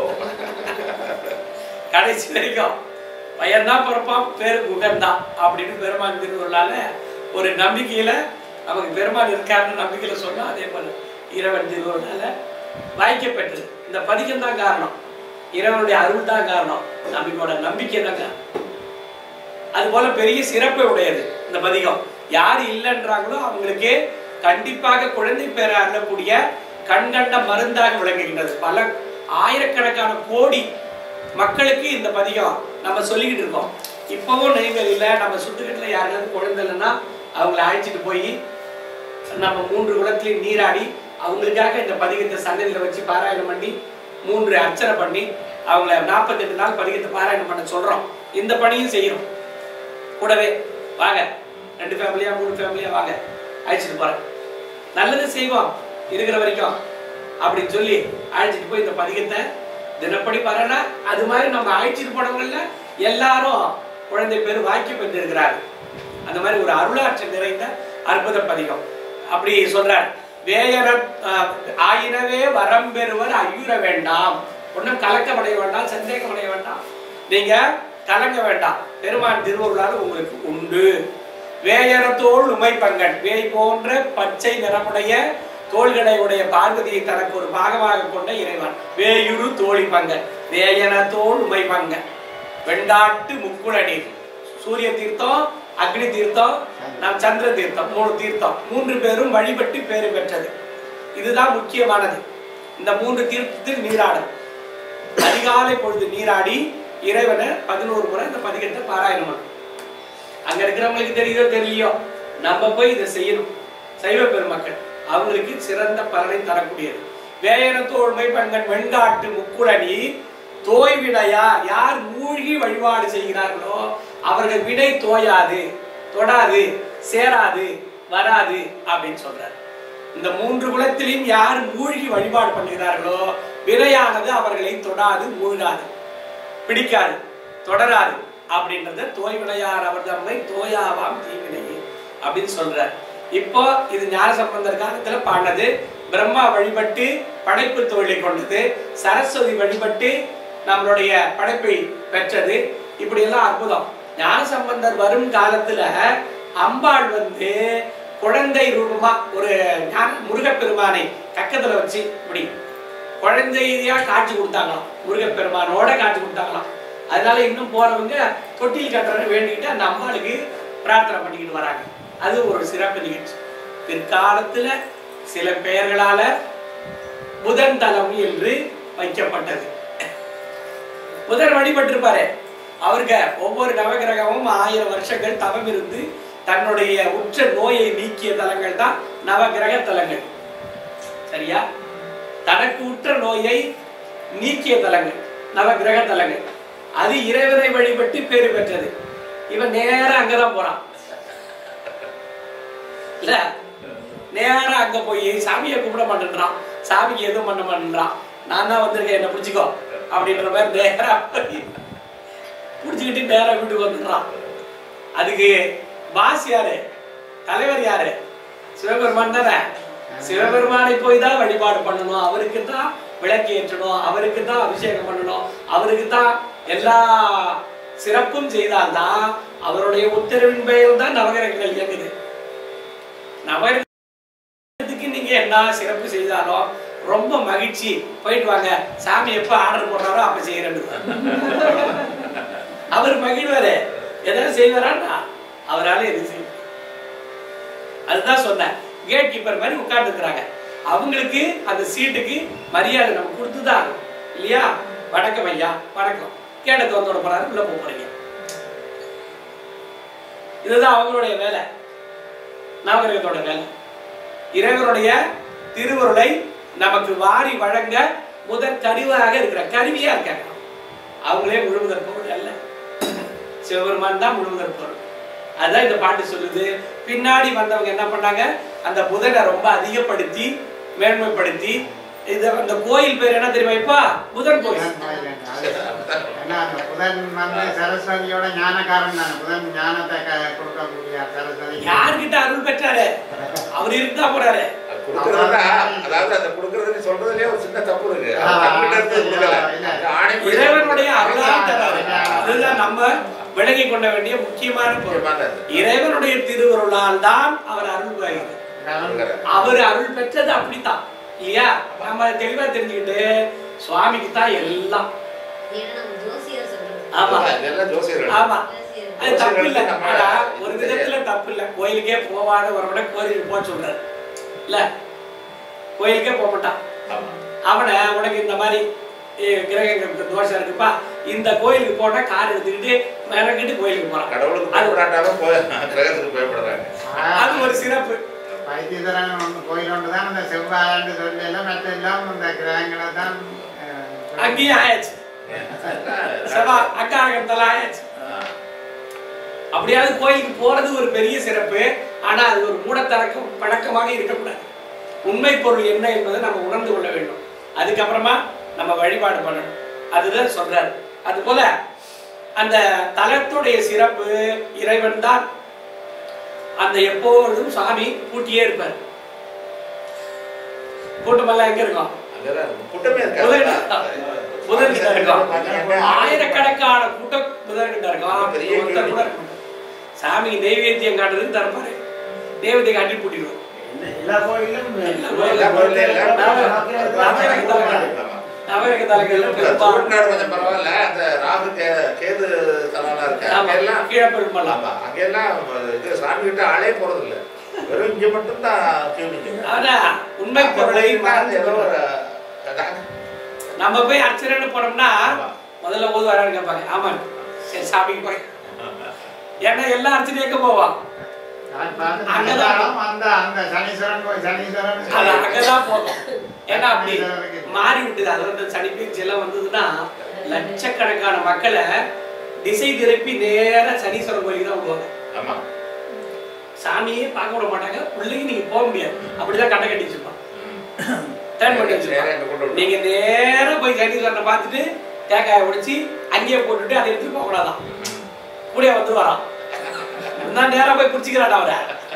கடைசி வரைக்கும் பையன் தான் பிறப்பான் பேரு குகன் தான் அப்படின்னு பெருமான் திருவுருளால ஒரு நம்பிக்கையில நமக்கு பெருமான் இருக்காருன்னு நம்பிக்கையில சொன்னா அதே போல இறைவன் திருவுருளால வாய்க்கப்பெற்றது இந்த பதிகம் தான் காரணம் இறைவனுடைய அருள் தான் காரணம் நம்பிக்கையோட நம்பிக்கை தான் காரணம் அது போல பெரிய சிறப்பை உடையது இந்த பதிகம் யார் இல்லைன்றாங்களோ அவங்களுக்கு கண்டிப்பாக குழந்தை பேர அருளக்கூடிய கண்கண்ட மருந்தாக விளங்குகின்றது பல ஆயிரக்கணக்கான கோடி மக்களுக்கு இந்த பதிகம் நம்ம சொல்லிக்கிட்டு இருக்கோம் இப்பவும் நெய்வேலியில நம்ம சுத்துக்கிட்டுல யாருனாவது குழந்தை இல்லைன்னா அவங்கள அழைச்சிட்டு போய் நம்ம மூன்று குளத்திலையும் நீராடி அவங்களுக்காக இந்த பதிகத்தை சன்னதியில வச்சு பாராயணம் பண்ணி மூன்று அர்ச்சனை பண்ணி அவங்கள நாற்பத்தெட்டு நாள் பதிகத்தை பாராயணம் பண்ண சொல்றோம் இந்த பணியும் செய்யறோம் கூடவே வாங்க ரெண்டு ஃபேமிலியா மூணு ஃபேமிலியா வாங்க அழைச்சிட்டு போறேன் நல்லது செய்வோம் இருக்கிற வரைக்கும் அப்படின்னு சொல்லி அழைச்சிட்டு போய் இந்த பதிகத்தை தினப்படி பாருன்னா அது மாதிரி நம்ம அழைச்சிட்டு போனவங்கல்ல எல்லாரும் குழந்தை பேர் வாக்கியம் பெற்றிருக்கிறார்கள் அந்த மாதிரி ஒரு அருளாற்றல் நிறைந்த அற்புத பதிகம் அப்படி சொல்றார் வேயர அஹ், ஆயினவே வரம் பெறுவர் ஐயுற வேண்டாம் ஒன்றும் கலக்கமடைய வேண்டாம் சந்தேகமடைய வேண்டாம் நீங்க கலங்க வேண்டாம் பெருமான் திருவருளால் உங்களுக்கு உண்டு வேயரத்தோள் உமை பங்கன் வேய் போன்ற பச்சை நிறமுடைய தோள்களை உடைய பார்வதியை தனக்கு ஒரு பாகமாக கொண்ட இறைவன் வேயுரு தோழி பங்கன் வேயனத்தோள் உமை பங்கன் வெண்டாட்டு முக்குள நீர் சூரிய தீர்த்தம் அக்னி தீர்த்தம் நாம் சந்திர தீர்த்தம் மூணு தீர்த்தம் மூன்று பேரும் வழிபட்டு பேறு பெற்றது இதுதான் முக்கியமானது இந்த மூன்று தீர்த்தத்தில் நீராடும் அதிகாலை பொழுது நீராடி இறைவனை பதினோரு முறை இந்த பதிகத்தை பாராயணம் பண்ணணும் அங்க இருக்கிறவங்களுக்கு தெரியுதோ தெரியலையோ நம்ம போய் இதை செய்யணும் சைவ பெருமக்கள் அவங்களுக்கு சிறந்த பலனை தரக்கூடியது வேயன தோழ்மை பங்கன் வெண்காட்டு முக்குளனி தோய்விடையா யார் மூழ்கி வழிபாடு செய்கிறார்களோ அவர்கள் வினை தோயாது தொடாது சேராது வராது அப்படின்னு சொல்றார் இந்த மூன்று குலத்திலையும் யார் மூழ்கி வழிபாடு பண்ணுகிறார்களோ வினையானது அவர்களை தொடாது மூழ்காது பிடிக்காது தொடராது அப்படின்றத தோய் விளையார் அவர் தம்மை தோயாவாம் தீவினையே அப்படின்னு சொல்றார் இப்போ இது ஞான சம்பந்தர் காலத்துல பாடினது பிரம்மா வழிபட்டு படைப்பு தொழிலை கொண்டது சரஸ்வதி வழிபட்டு நம்மளுடைய படைப்பை பெற்றது இப்படி எல்லாம் அற்புதம் ஞான சம்பந்தர் வரும் காலத்துல அம்பாள் வந்து குழந்தை ரூபமா ஒரு ஞான முருகப்பெருமானை கக்கத்துல வச்சு இப்படி குழந்தையா காட்சி கொடுத்தாங்களாம் முருகப்பெருமானோட காட்சி கொடுத்தாங்களாம் அதனால இன்னும் போறவங்க தொட்டில் கட்டுறன்னு வேண்டிக்கிட்டு அந்த அம்பாளுக்கு பிரார்த்தனை பண்ணிக்கிட்டு வராங்க அது ஒரு சிறப்பு நிகழ்ச்சி பிற்காலத்துல சில பெயர்களால புதன் தலம் என்று வைக்கப்பட்டது புதன் வழிபட்டிருப்பாரு அவருக்கு ஒவ்வொரு நவகிரகமும் ஆயிரம் வருஷங்கள் தவம் இருந்து தன்னுடைய உற்ற நோயை நீக்கிய தலங்கள் தான் நவகிரக தலங்கள் சரியா தனக்கு உற்ற நோயை நீக்கிய தலங்கள் நவகிரக தலங்கள் அது இறைவனை வழிபட்டு பேறு பெற்றது இவன் நேரா அங்கதான் போறான் இல்ல நேரா அங்க போய் சாமியை கும்பிட மாட்டேன்றான் சாமிக்கு எதுவும் பண்ண மாட்டேன்றான் நான் தான் வந்திருக்கேன் என்ன பிடிச்சிக்கோ அப்படின்ற மாதிரி நேரா போய் பிடிச்சிக்கிட்டு நேரா வீட்டுக்கு வந்துடுறான் அதுக்கு பாஸ் யாரு தலைவர் யாரு சிவபெருமான் தானே சிவபெருமானை போய் தான் வழிபாடு பண்ணணும் அவருக்கு தான் விளக்கு ஏற்றணும் அவருக்கு தான் அபிஷேகம் பண்ணணும் அவருக்கு தான் எல்லா சிறப்பும் செய்தால்தான் அவருடைய உத்தரவின் பெயர் தான் நவகிரகங்கள் இயங்குது நவகிரகத்துக்கு நீங்க என்ன சிறப்பு செய்தாலும் ரொம்ப மகிழ்ச்சி போயிட்டு வாங்க சாமி எப்ப ஆர்டர் போடுறாரோ அப்ப செய்யறேன்னு அவர் மகிழ்வாரு எதாவது செய்வாரான்னா அவரால எது செய்ய முடியாது. அதுதான் சொன்னேன் கேட் கீப்பர் மாதிரி உட்கார்ந்துருக்குறாங்க அவங்களுக்கு அந்த சீட்டுக்கு மரியாதை நம்ம கொடுத்துதான் ஆகணும். இல்லையா வணக்கம் ஐயா வணக்கம் கேட்ட தோத்தோட போறாரு உள்ள போக போறீங்க இதுதான் அவங்களுடைய வேலை நாகரிகத்தோட வேலை இறைவனுடைய திருவருளை நமக்கு வாரி வழங்க முதற் கருவாக இருக்கிற கருவியா இருக்காங்க அவங்களே முழுமுதற் பொருள் அல்ல சிவபெருமான் தான் முழுமுதற் பொருள் அதான் இந்த பாட்டு சொல்லுது பின்னாடி வந்தவங்க என்ன பண்ணாங்க அந்த புதனை ரொம்ப அதிகப்படுத்தி மேன்மைப்படுத்தி இது அந்த கோயில் பேர் என்ன தெரியுமா இப்ப புதன் கோயில் புதன் கோயில் என்று. அது ஏன்னா அந்த புதன் வந்து சரஸ்வதியோட ஞானக்காரன் தானே புதன் ஞானத்தை க- கொடுக்கக்கூடிய சரஸ்வதி யார்கிட்ட அருள் பெற்றாரு அவர் இருந்தா போறாரு அது கொடுக்கறதுனா, அதாவது அந்த கொடுக்கறதுன்னு சொல்றதுலயே ஒரு சின்ன தப்பு இருக்கு ஆ, தப்புகிட்ட இருந்து கொடுக்கல. இல்ல. அது ஆணைப்படி இறைவனுடைய அருளால் தராரு அதுதான். அதுதான் நம்ம விளங்கி கொள்ள வேண்டிய முக்கியமான பொருள் முக்கியமானது. இறைவனுடைய திருவருளால் தான் அவர் அருள் பெறுகிறார் அவன் அவர் அருள் பெற்றது அப்படித்தான் இல்லையா நம்ம அதை தெளிவா தெரிஞ்சுக்கிட்டு சுவாமிக்கு தான் எல்லாம் ஏன்னா நம்ம ஜோசியர் சொல்றது ஆமா இதெல்லாம் ஜோசியர்கள். ஆமா ஜோசியர் அது தப்பு இல்ல நம்ம ஆனா, ஒரு இது விதத்துல தப்பு இல்ல கோயிலுக்கே போவாத வரவிட கோயிலுக்கு போக சொல்றாரு இல்ல கோயிலுக்கே போக மாட்டான் ஆமா. அவனை உனக்கு இந்த மாதிரி eh, கிரகங்களுக்கு தோஷம் இருக்குப்பா இந்த கோயிலுக்கு போனா கார் எடுத்துக்கிட்டு மிரங்கிட்டு கோயிலுக்கு போறான் கடவுளுக்கு அது பயப்படாட்டாலும் போய் கிரகத்துக்கு பயப்படுறாங்க அது ஒரு சிறப்பு வைத்தீஸ்வரன் ஒன்று கோயில் ஒன்று தான் அந்த செவ்வாயாண்டு சொல்லி எல்லாம் மற்ற எல்லாம் இந்த கிரகங்களை தான் அஹ், அங்கேயும் ஆயாச்சு செவா அக்காரகத்தெல்லாம் ஆயாச்சு ஆ. அப்படியாவது கோயிலுக்கு போறது ஒரு பெரிய சிறப்பு ஆனா அது ஒரு மூடத்தழக்கம் பழக்கமாக இருக்கக்கூடாது உண்மை பொருள் என்ன என்பதை நம்ம உணர்ந்து கொள்ள வேண்டும் அதுக்கப்புறமா நம்ம வழிபாடு பண்ணணும் அதுதான் சொல்றாரு அது போல அந்த தலத்துடைய சிறப்பு இறைவன் தான் அந்த எப்பொழுதும் சாமி பூட்டியே இருப்பார் கூட்டமெல்லாம் எங்க இருக்கும் அங்கதான் இருக்கும். கூட்டமே புதன் இருக்காது. புதன் கிட்ட இருக்கும் பாத்தீங்கன்னா, ஆயிரக்கணக்கான கூட்டம் புதன் கிட்ட இருக்கும் பெரிய ஒருத்தர் கூட இருக்க மாட்டார். சாமிக்கு நெய்வேத்தியம் காட்டுறதுக்கு தரப்பாரு நெய்வேத்தியம் காட்டி பூட்டிடுவோம் எல்லா கோயிலும் எல்லா கோயிலும் எல்லாம் நவகிரக தலங்கள் ஆமா. நவகிரக தலங்கள்ல இந்த பெரும்பாலும் தமிழ்நாடு கொஞ்சம் பரவாயில்ல அந்த ராகு கே- கேது தலம்லாம் இருக்கு ஆமா, அங்கெல்லாம் கீழே பெரும்பாலும் ஆமா அங்கெல்லாம் இது சாமி கிட்ட ஆளே போறது இல்ல வெறும் இங்க மட்டும் தான் கியூ நிக்குது ஆனா உண்மை பொருளை மறந்து ஏதோ ஒரு விடுறோம். அதான். நம்ம போய் அர்ச்சனை போனோம்னா ஆமா. முதல்ல ஓது வரான்னு கேட்பாங்க ஆமா சரி சாமிக்கு போய் ஏன்னா எல்லா அர்ச்சனையும் எங்க போவான் நான் பார்த்து அங்கதான். நினைச்சாலும் அந்த அந்த சனீஸ்வரன் கோயில் சனீஸ்வரன் அது அங்கதான் போகும் ஏன்னா அப்படி மாறி விட்டுது அது வந்து சனி பயிற்சி எல்லாம் வந்ததுன்னா லட்சக்கணக்கான மக்களை திசை திருப்பி நேரா சனீஸ்வரன் கோயிலுக்கு தான் போவாங்க ஆமா சாமியே பார்க்க விட மாட்டாங்க உள்ளேயும் நீங்க போக முடியாது அப்படிதான் கட்டை கட்டி வச்சிருப்பான் ம். டேர்ன் பண்ணி நேரா வச்சிருப்பான் இங்க கொண்டு விடணும். நீங்க நேரா போய் சனீஸ்வரனை பார்த்துட்டு தேங்காயை உடைச்சி அங்கேயே போட்டுட்டு அதை எடுத்துட்டு போக கூடாதான் கூடயே வந்து வரான் நான் நேரா போய் குடிச்சிக்கிறான் அவரை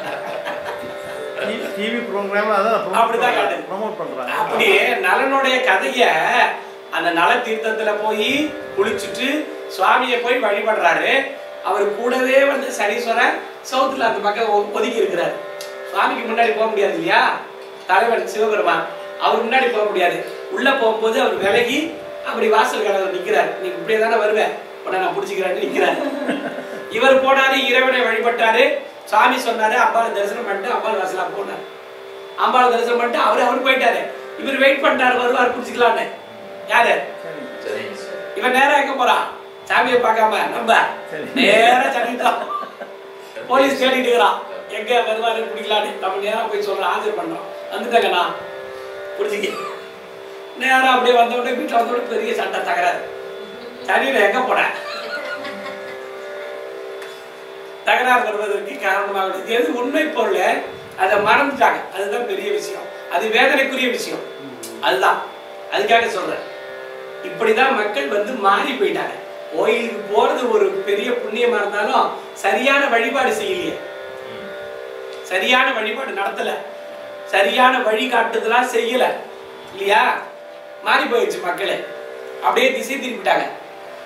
டிவி ப்ரோக்ராம்ல அதான் அப்படிதான் காட்டுது. ப்ரோமோட் பண்றாங்க அப்படியே நலனுடைய கதைய அந்த நல தீர்த்தத்துல போய் குளிச்சுட்டு சுவாமியை போய் வழிபடுறாரு அவர் கூடவே வந்து சனீஸ்வரன் சவுத்துல அந்த பக்கம் ஒ- ஒதுங்கி இருக்கிறாரு சுவாமிக்கு முன்னாடி போக முடியாது இல்லையா தலைவன் சிவபெருமான் அவர் முன்னாடி போக முடியாது உள்ள போகும்போது அவர் விலகி அப்படி வாசல் கதவு நிக்கிறார் நீ இப்படியே தானே வருவேன் உடனே நான் பிடிச்சிக்கிறேன்னு நிக்கிறாரு இவர் போனாரு இறைவனை வழிபட்டாரு சாமி சொன்னாரு அம்பாள் தரிசனம் பண்ணிட்டு அம்பாள் வாசலா போனார் அம்பாள் தரிசனம் பண்ணிட்டு அவரு அவர் போயிட்டாரு இவர் வெயிட் பண்ணிட்டாரு வருவார் பிடிச்சிக்கலான்னு யாரு சரி இவன் நேரா எங்க போறான் சாமியை பார்க்காம நம்ம சரி. நேரா சனிதான் போலீஸ் தேடிட்டு இருக்கிறான் எங்க வருவாரு பிடிக்கலான்னு நம்ம நேரா போய் சொல்றோம் ஆஜர் பண்றோம் வந்துட்டாங்கண்ணா பிடிச்சிக்க நேரா அப்படியே வந்த உடனே வீட்டுல வந்த உடனே பெரிய சண்டை தகராறு சனியில எங்க போன தகராறு வருவதற்கு காரணமாக இது எது உண்மை பொருள் அதை மறந்துட்டாங்க அதுதான் பெரிய விஷயம் அது வேதனைக்குரிய விஷயம் அதுதான் அதுக்காக சொல்றேன் இப்படிதான் மக்கள் வந்து மாறி போயிட்டாங்க கோயிலுக்கு போறது ஒரு பெரிய புண்ணியமா இருந்தாலும் சரியான வழிபாடு செய்யலையே சரியான வழிபாடு நடத்தல சரியான வழிகாட்டுதலா செய்யல இல்லையா மாறி போயிடுச்சு மக்களே அப்படியே திசை திருப்பிட்டாங்க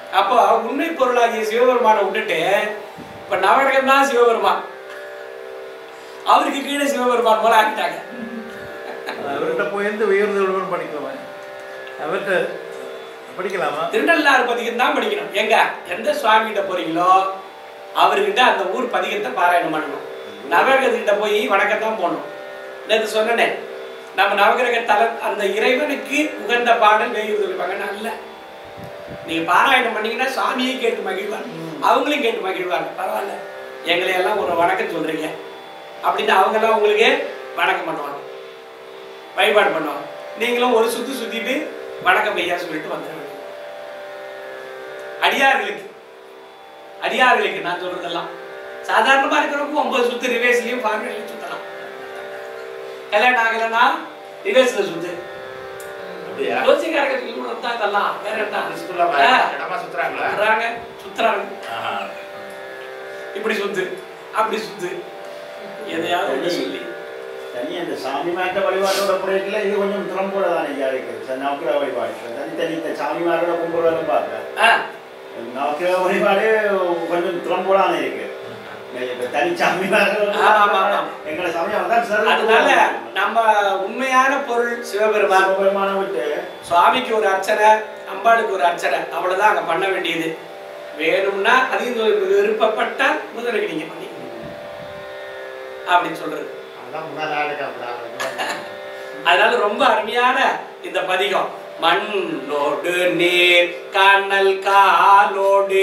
அப்போ உண்மை பொருளாகிய சிவபெருமானை விட்டுட்டு இப்ப நவடகம் தான் சிவபெருமான் அவருக்கு கீழே சிவபெருமான் போல ஆக்கிட்டாங்க அவர்கிட்ட போயிருந்து உயர்ந்து விடுவோம் படிக்கலாமா அவர்கிட்ட படிக்கலாமா திருநள்ளாறு பதிகம் தான் படிக்கணும் எங்க எந்த சுவாமி கிட்ட போறீங்களோ அவர்கிட்ட அந்த ஊர் பதிகத்தை பாராயணம் பண்ணணும் நவகிரகத்துக்கிட்ட போய் வணக்கம் தான் போகணும் நேற்று சொன்னனே நம்ம நவகிரக தல அந்த இறைவனுக்கு உகந்த பாடல் வேறு சொல்லிப்பாங்க நல்ல நீங்க பாராயணம் பண்ணீங்கன்னா சாமியை கேட்டு மகிழ்வாங்க அவங்களையும் கேட்டு மகிழ்வாங்க பரவாயில்ல எங்களை எல்லாம் ஒரு வணக்கம் சொல்றீங்க அப்படின்னு அவங்க எல்லாம் உங்களுக்கு வணக்கம் பண்ணுவாங்க வழிபாடு பண்ணுவாங்க நீங்களும் ஒரு சுத்தி சுத்திட்டு வணக்கம் ஐயா சொல்லிட்டு வந்துட வேண்டியது அடியார்களுக்கு அடியார்களுக்கு நான் சொல்றதெல்லாம் சாதாரணமா இருக்கிறவங்க ஒன்பது சுத்து ரிவேஸ்லயும் ஃபார்மேட்லயும் சுத்தலாம் கல்யாணம் ஆகலைன்னா ரிவேஸ்ல சுத்து அப்படியா ஜோசிக்காரங்க சொல்லி தான் இதெல்லாம் வேற என்ன ஸ்கூல்ல ஆ, இடமா சுத்துறாங்களா வர்றாங்க சுத்துறாங்க ஆஹா. இப்படி சுத்து அப்படி சுத்து எதையாவது ஒண்ணு சொல்லி தனி அந்த சாமிமார்ட்ட வழிபாட்டோட புரியல இது கொஞ்சம் திறம்போட தான் ஐயா இருக்குது நவக்கிரக வழிபாடு தனித்தனி இந்த சாமிமாரோட கும்பிடுறதும் பார்க்குறேன் ஆ, நவக்கிரக வழிபாடு கொஞ்சம் திறம்போடான இருக்கு இப்ப தனி சாமிமார்கள் ஆமா, ஆமா, ஆமா. எங்களை சமயம் தான் சார் அதனால நம்ம உண்மையான பொருள் சிவபெருமான் சிவபெருமான விட்டு சுவாமிக்கு ஒரு அர்ச்சனை அம்பாளுக்கு ஒரு அர்ச்சனை அவ்வளவுதான் அங்க பண்ண வேண்டியது வேணும்னா அதையும் உங்களுக்கு விருப்பப்பட்டா முதலுக்கு நீங்க பண்ணிக்கணும் அப்படின்னு சொல்றது அதான் முதலாளுக்கு அப்படி அதனால ரொம்ப அருமையான இந்த பதிகம் மண்ணோடு நீர் கண்ணல் காலோடு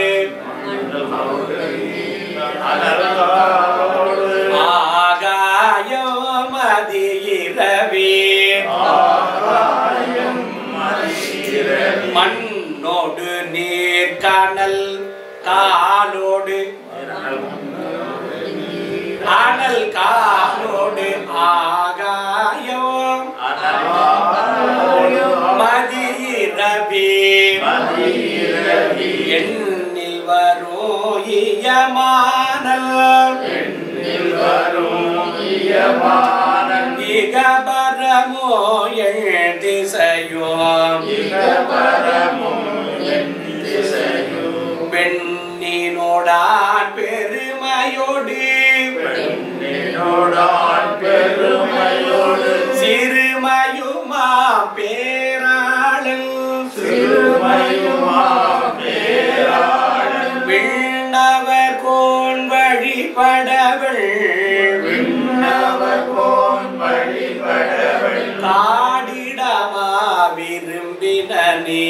ஆகாயம் மதி இரவே மண்ணோடு நீர் கனல் காலோடு அனல் காலோடு ஆகாயம் மதியிரவே எண்ணில் வரும் இயமானல் இகபரமோ எழுதிசையோம் பெண்ணினோடான் பெருமையோடு சிறுமையுமா பேராளன் விண்ணவர் கோன் வழிபடவள் காடிடமா விரும்பினே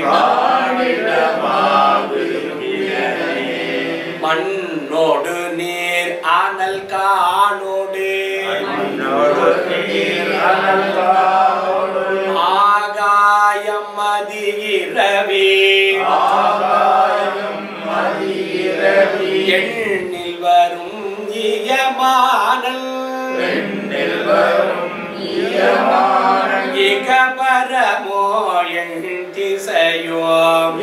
மண்ணோடு நீர் ஆனல் காணோடு ஆகாயம் மதியிரவே எண்ணில் வரும் இயமானல் இக பரமோ எண் திசையோம்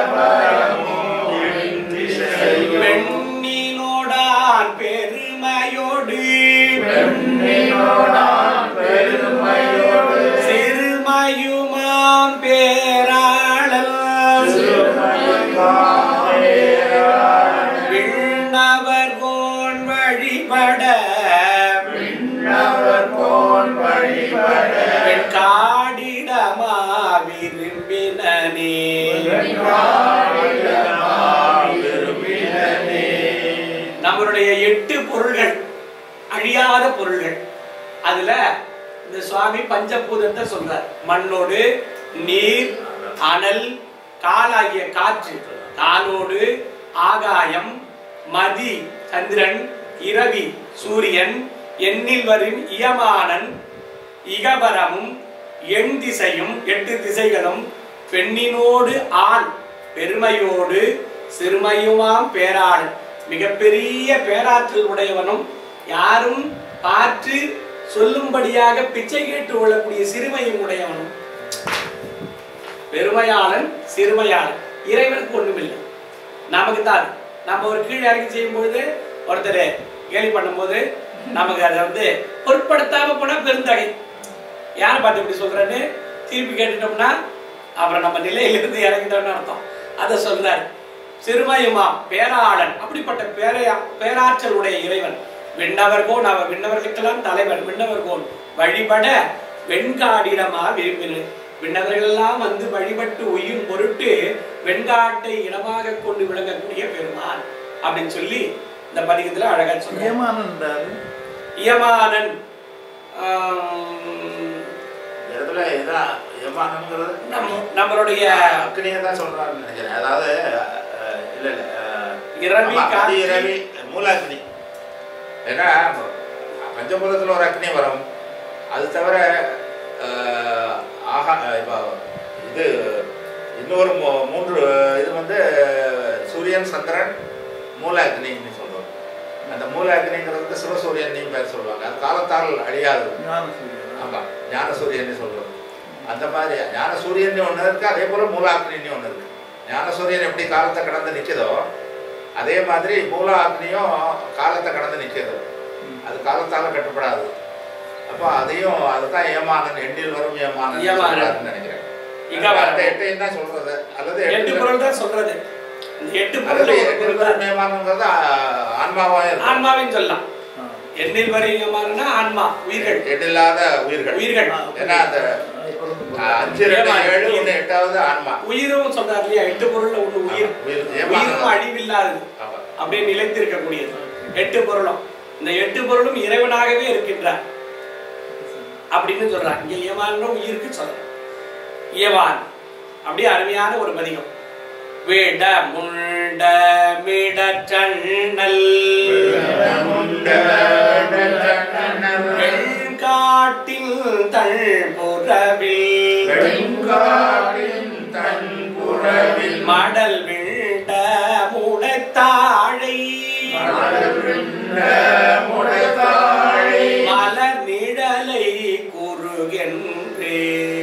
பெண்ணினோடான் பெருமையோடு சிறுமையுமாம் பேராளல் விண்ணவர் கோன் வழிபட காடிடமா விரும்பினே நம்மளுடைய எட்டு பொருள்கள் அழியாத பொருள்கள் அதுல இந்த சுவாமி பஞ்சபூதத்தை சொல்றார் மண்ணோடு நீர் அனல் காலாகிய காற்று காலோடு ஆகாயம் மதி சந்திரன் இரவி சூரியன் எண்ணில் வரும் இயமானன் இகபரமும் எண் திசையும் எட்டு திசைகளும் பெண்ணினோடு ஆண் பெருமையோடு சிறுமையுமாம் பேராள் மிகப்பெரிய பேராற்றல் உடையவனும் யாரும் பார்த்து சொல்லும்படியாக பிச்சை கேட்டு கொள்ளக்கூடிய சிறுமையும் உடையவனும் பெருமையாளன் சிறுமையாளன் இறைவனுக்கு ஒண்ணுமில்லை நமக்கு தான் அது. நம்ம ஒரு கீழ் இறங்கி செய்யும் பொழுது ஒருத்தர் கேலி பண்ணும்போது நமக்கு அதை வந்து பொருட்படுத்தாம போனா பெருந்தகை யாரை பார்த்து இப்படி சொல்றேன்னு திருப்பி கேட்டுட்டோம்னா அப்புறம் நம்ம நிலையிலிருந்து இறங்கிட்டோம்னு அர்த்தம் அதை சொல்றாரு சிறுமயமா பேராளன் அப்படிப்பட்ட பேரையா பேராற்றல் உடைய இறைவன் விண்ணவர்கோன் அவர் விண்ணவர்களுக்கெல்லாம் தலைவன் விண்ணவர்கோன் வழிபட வெண்காடிடமா விரும்பினு விண்ணவர்களெல்லாம் வந்து வழிபட்டு உயிர் பொருட்டு வெண்காட்டை இடமாக கொண்டு விளங்கக்கூடிய பெருமான் அப்படின்னு சொல்லி இந்த பதிகத்துல அழகா சொல்றேன் ஏமானன்றாரு இயமானன் ஆம், இந்த இடத்துல இதான் யமானங்கிறது நம்ம- நம்மளுடைய அக்னியை தான் சொல்றாருன்னு நினைக்கிறேன் அதாவது அஹ், இல்ல இல்ல அஹ், இரவி ஆமா, காட்சி அதி இரவி மூலாக்னி ஏன்னா பஞ்சபூதத்தில் ஒரு அக்னி வரும் அது தவிர அஹ், ஆகா இப்போ இது இன்னொரு மூ- மூன்று இது வந்து சூரியன் சந்திரன் மூல அக்னின்னு சொல்றோம் அந்த மூல அக்னிங்கிறது வந்து சிவசூரியன் பேர் சொல்லுவாங்க அது காலத்தால் அழியாதது ஞான சூரியன் ஆமா ஞான சூரியன் சொல்றது அந்த மாதிரி ஞான சூரியன் ஒன்று இருக்கு அதே போல மூலாக்னின்னு ஒன்று இருக்கு ஞான சூரியன் எப்படி காலத்தை கடந்து நிற்குதோ அதே மாதிரி மூலாக்னியும் காலத்தை கடந்து நிற்குது அது காலத்தால கட்டுப்படாது அப்போ அதையும் அதுதான் ஏமானன் எண்ணில் வரும் ஏமானன் ஏமானன். சொல்றாருன்னு நினைக்கிறேன் இங்க அந்த எட்டையும் தான் சொல்றது அல்லது எட்டு எட்டு பொருள் தான் சொல்றது இந்த எட்டு அல்லது பொருள் ஒரு எண்ணில் பொருள் வரும் தான் ஏமானங்கிறது ஆ- ஆன்மாவா இருக்கு ஆன்மாவின் சொல்லலாம் ஆ. எண்ணில் வரையுமாறுனா ஆன்மா உயிர்கள் எண்ணில்லாத உயிர்கள் உயிர்கள் ஆ, ஏன்னா அந்த அது பொருந்தும் ஆ, அஞ்சு ரெண்டு ஏமானம். ஏழு ஒன்று எட்டாவது ஆன்மா உயிரும் சொல்றாரு இல்லையா எட்டு பொருள்ல ஒண்ணு உயிர் ஆமா, உயிர். உயிரும் ஏமானம். அழிவில்லாதது ஆமா. அப்படியே நிலைத்திருக்கக்கூடியது எட்டு பொருளும் இந்த எட்டு பொருளும் இறைவனாகவே இருக்கின்றார் அப்படின்னு சொல்றாங்க இங்க ஏவான் உயிருக்கு சொல்றேன் ஏவான் அப்படியே அருமையான ஒரு பதிகம் வேட முண்ட மிடற்றண்ணல் வெண்காட்டில் தழ்புறவில் மடல் விண்ட முடத்தாழை மலர் நிழலை குறுகென்றே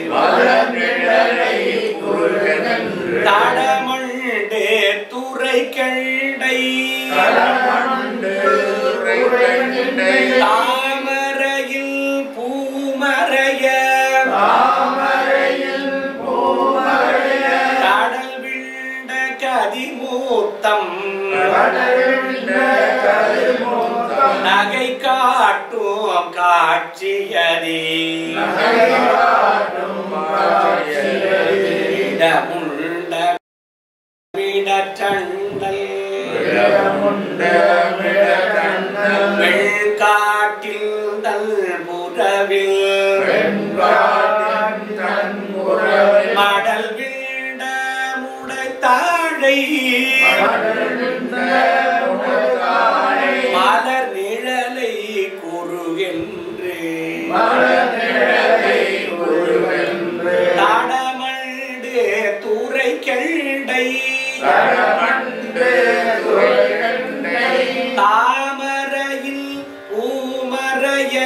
தடமண்டே துறை கண்டை தாமரையில் பூமரைய கடல் விண்ட கதிமூத்தம் நகை காட்டும் காட்சியதே இடமுண்ட விடச்சண்டல் வெண்காட்டில் தல் புறவில் மடல் வீண்ட முடைத்தாழை மலர் நிழலை குறுகென்று தடமண்டு துறை கண்டை தாமரையில் பூமரைய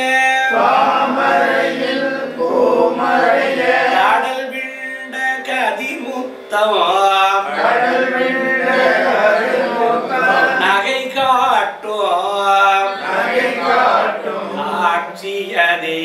கடல் விண்ட கதிமுத்தம் நகை காட்டும் காட்சியதே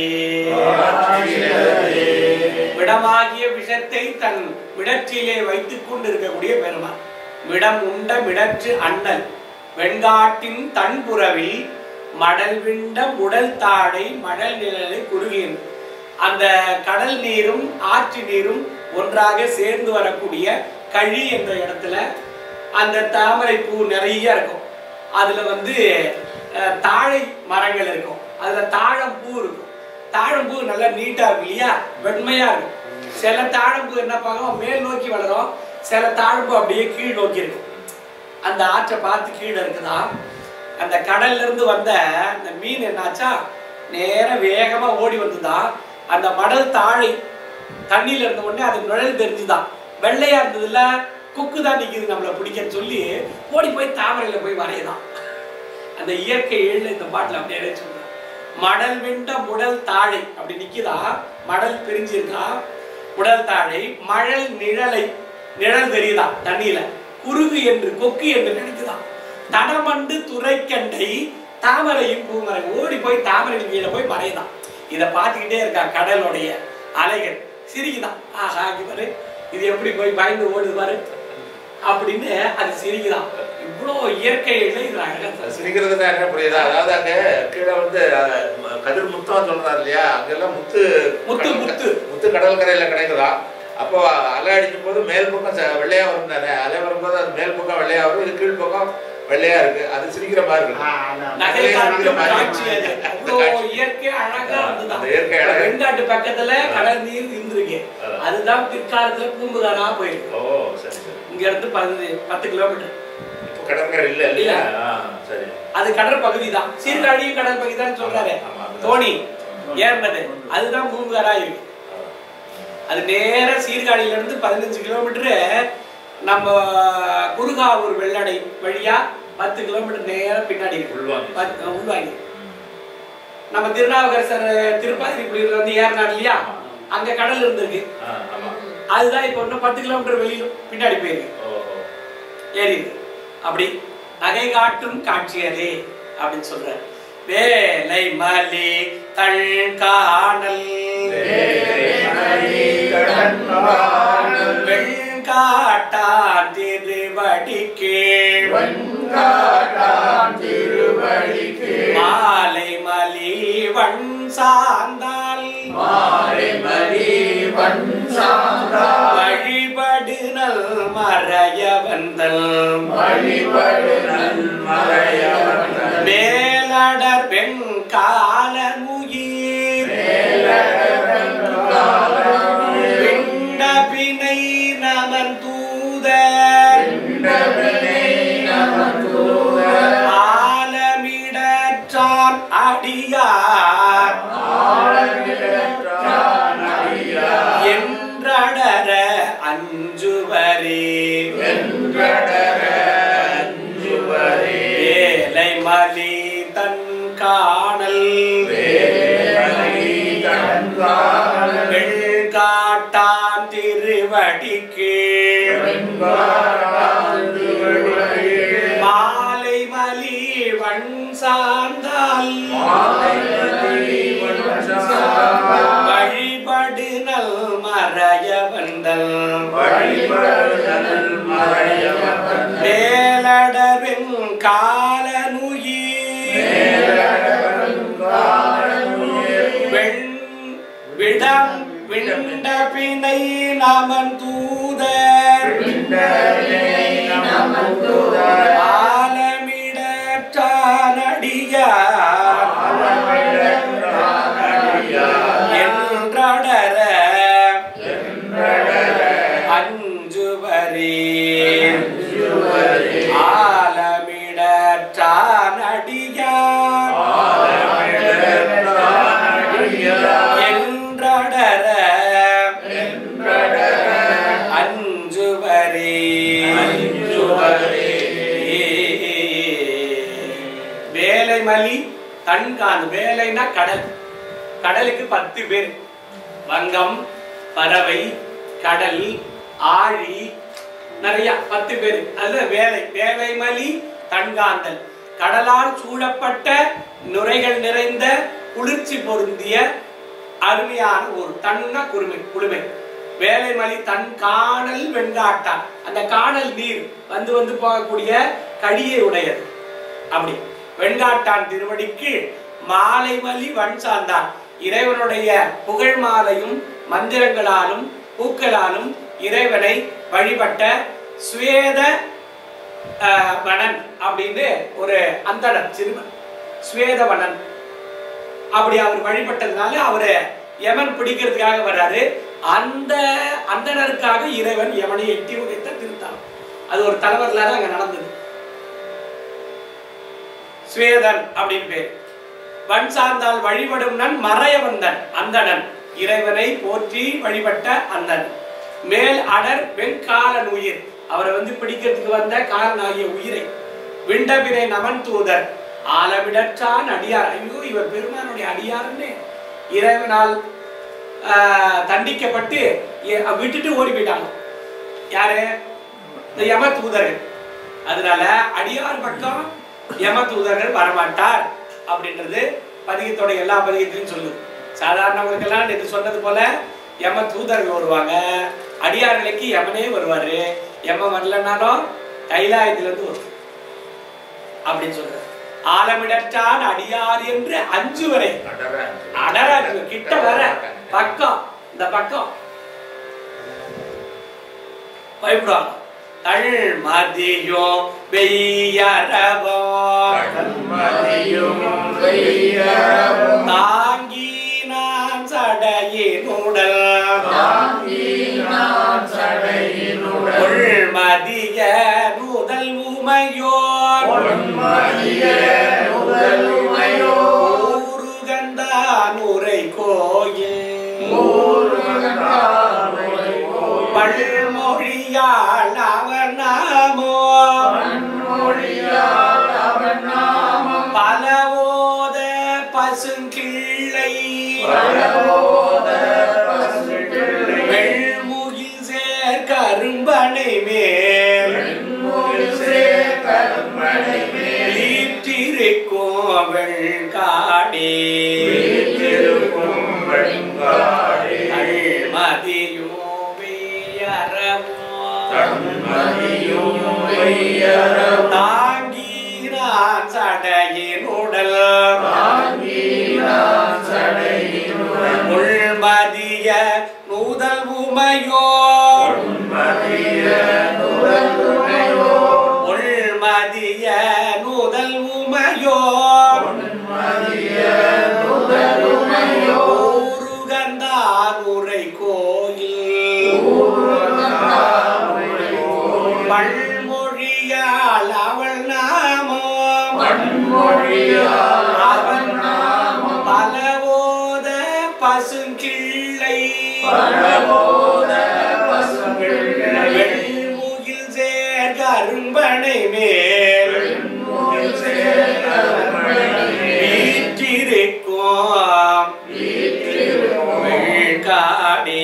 விடமாகிய விஷத்தை தன் விடற்றிலே வைத்துக் கொண்டிருக்கக்கூடிய பெருமான் விடம் உண்ட மிடற்று அண்ணல் வெண்காட்டின் தன்புறவில் மடல் விண்ட முடல் தாடை மடல் நிழலை குறுகியது அந்த கடல் நீரும் ஆற்று நீரும் ஒன்றாக சேர்ந்து வரக்கூடிய கழி என்ற இடத்துல அந்த தாமரை பூ நிறைய இருக்கும் அதுல வந்து அஹ், தாழை மரங்கள் இருக்கும் அதுல தாழம்பூ இருக்கும் தாழம்பூ நல்லா நீட்டா இருக்கும் இல்லையா வெண்மையா இருக்கும் சில தாழம்பூ என்ன பார்க்கும் மேல் நோக்கி வளரும் சில தாழம்பூ அப்படியே கீழ் நோக்கி இருக்கும் அந்த ஆற்றை பார்த்து கீழே இருக்குதா அந்த கடல்ல இருந்து வந்த அந்த மீன் என்னாச்சா நேரா வேகமா ஓடி வந்துதான் அந்த மடல் தாழை தண்ணியில இருந்த உடனே அது நிழல் தெரிஞ்சுதான் வெள்ளையா இருந்ததுல கொக்கு தான் நிக்குது நம்மளை பிடிக்கன்னு சொல்லி ஓடி போய் தாமரையில போய் வரையதான் அந்த இயற்கை எழில் இந்த பாட்டுல அப்படியே சொல்றான் மடல் விண்ட முடல் தாழை அப்படி நிக்குதா மடல் பிரிஞ்சிருக்கா முடல் தாழை மழல் நிழலை நிழல் தெரியுதா தண்ணியில குருகு என்று கொக்கு என்று நினைக்குதா தடமண்டு துறைக்கண்டை தாமரையும் பூமரை ஓடி போய் தாமரையின் கீழே போய் மறையுதான் இதை பார்த்துக்கிட்டே இருக்கா கடலுடைய அலைகள் சிரிக்குதான் ஆஹா இங்க பாரு இது எப்படி போய் பயந்து ஓடுது பாரு அப்படின்னு அது சிரிக்குதான் இவ்வளோ இயற்கையில இது அழகா சொல்லுது. சிரிக்கிறதுனா என்ன புரியுதா அதாவது அங்க கீழே வந்து அஹ், ம- கதிர் முத்தம் சொல்றாரு இல்லையா அங்கெல்லாம் முத்து முத்து, கடல் முத்து. முத்து கடற்கரையில கிடைக்குதா அப்போ அலை அடிக்கும் போது மேல் பக்கம் ச- வெள்ளையா வரும் தானே அலை வரும்போது அது மேல் பக்கம் வெள்ளையா வரும் இது கீழ் பக்கம் வெள்ளையா இருக்கு அது சிரிக்கிற மாதிரி ஆ, இருக்கு அந்த நகை நகையை காட்டும் சிரிக்கிற மாதிரி காட்சி அது அவ்வளோ இயற்கை அழகா இருந்துதான் அந்த இயற்கை அழகு. வெண்காட்டு பக்கத்துல கடல் நீர் இருந்திருக்கு அதான். அதுதான் பிற்காலத்துல பூம்புகாரா போயிருக்கு ஓ சரி சரி இங்க இருந்து பதினஞ்சு பத்து கிலோமீட்டர் இப்போ கடற்கரை இல்ல இல்லையா ஆ, சரி அது கடல் பகுதி தான் சீர்காழியும் கடல் பகுதி தான் சொல்றாரு ஆமா, ஆமா. தோணி ஏறினது அதுதான் பூம்புகாரா இருக்கு அது நேரா சீர்காழியில இருந்து பதினஞ்சு கிலோமீட்டரு நம்ம குருகாவூர் வெள்ளடை வழியா பத்து கிலோமீட்டர் நேரா பின்னாடி இருக்கு உள்வாங்கி. பத்து- உள்வாங்கி நம்ம திருநாவுக்கரசர் திருப்பாதிரிப்புலியூர்ல வந்து ஏறினார் இல்லையா ஆமா. அங்க கடல் இருந்திருக்கு ஆ, ஆமா அதுதான் இப்போ இன்னும் பத்து கிலோமீட்டர் வெளியில பின்னாடி போயிருக்கு ஓ ஓ ஏறி இருக்கு. அப்படி நகை காட்டும் காட்சியரே அப்படின்னு சொல்றாரு வேலை மலி தள் காணல் வெண்காட்டான் திருவடி கீழ் மாலை மலி வண் சார்ந்தால் வழிபடு நல் மறைய வந்தல் மேலடர் வெண்கால உயிர் பிண்ட பிணை நமன் தூதர் ஆலமிடற்றான் அடியார் என்றடர அஞ்சுவரே வேலை மலி தன் காணல் வெண்காட்டான் திருவடிக்கு மாலை மலி வண் சார்ந்தால் வழிபடு நல் மறைய வந்தல் மேலடவின் காலனுயிர் வெண் விடம் விண்ட பிணை நமன் தூதர் ஆலமிடற்றானடியார் என்றடர அஞ்சுவரே ஆலமிடற்றானடியார் என்றடர அஞ்சுவரே வேலைமலி தன்கான் வேலைனா கடல் கடலுக்கு பத்து பேர் வங்கம் பறவை கடல் ஆழி நிறைய பத்து பேர் அதுல வேலை வேலைமலி தன்காந்தல் கடலால் சூழப்பட்ட நுரைகள் நிறைந்த குளிர்ச்சி பொருந்திய அருமையான ஒரு தன்னா குருமை குளுமை வேலைமலி தன் காணல் வெண்காட்டான் அந்த காணல் நீர் வந்து வந்து போகக்கூடிய கடியை உடையது அப்படி வெண்காட்டான் திருவடிக்கு மாலை மலி வன் சார்ந்தான் இறைவனுடைய புகழ் மாலையும் மந்திரங்களாலும் பூக்களாலும் இறைவனை வழிபட்ட சுவேத ஆஹ், வனன் அப்படின்னு ஒரு அந்தணன் சிறுவன் சுவேதவனன் அப்படி அவர் வழிபட்டதுனால அவரை யமன் பிடிக்கிறதுக்காக வர்றாரு அந்த அந்தணருக்காக இறைவன் யமனை எட்டி உதைத்த திருத்தான் அது ஒரு தலைவரில் அங்க நடந்தது சுவேதன் அப்படின்னு பேர் வன் சார்ந்தால் வழிபடும் நன் மறைய வந்தன் அந்தணன் இறைவனை போற்றி வழிபட்ட அந்தன் மேல் அடர் வெண்காலன் உயிர் அவரை வந்து பிடிக்கிறதுக்கு வந்த காலனாகிய உயிரை விண்டபிரை நமன் தூதர் ஆலவிடற்றான் அடியார் ஐயோ இவர் பெருமானுடைய அடியார்னு இறைவனால் ஆஹ், தண்டிக்கப்பட்டு எ- விட்டுட்டு ஓடி போயிட்டாங்க யாரு இந்த யம தூதர்கள் அதனால அடியார் பக்கம் யம தூதர்கள் வரமாட்டார் அப்படின்றது பதிகத்தோட எல்லா பதிகத்திலையும் சொல்லுது சாதாரணவங்களுக்கெல்லாம் நேற்று சொன்னது போல யம தூதர்கள் வருவாங்க அடியார்களுக்கு யமனே வருவாரு எம்ம வரலனாலும் கைலாயத்துல இருந்து வரும் அப்படின்னு சொல்றாரு ஆலமிடற்றான் அடியார் என்று அஞ்சு வரை அடர கிட்ட வர பக்கம் இந்த பக்கம் பயப்படுவாங்க தள் மதியம் வெய்யரவோ தாங்கி நான் சடையினுடல் உள்மதிய நுதல் உமையோர் ஊருகந்தான் உரை கோயில் பல்மொழியால் அவர் நாமோ பலவோத பசுங்கிள்ளை வெள்முகில் சேர் கரும்பனை மேல் வீற்றிருக்கும் வெள்காடே மதியும் தாங்கி நான் சடையினுடல் உள்மதிய நூதல் உமையோ உள்மதிய நூதல் உமையோ ஊருகந்தான் உரை கோயில் பல்மொழியால் அவள் நாமம் அவன் பலவோத பசுங்கிள்ளை வெள்முகில் சேர் கரும்பனை மேல் வீற்றிருக்கும் வெள்காடே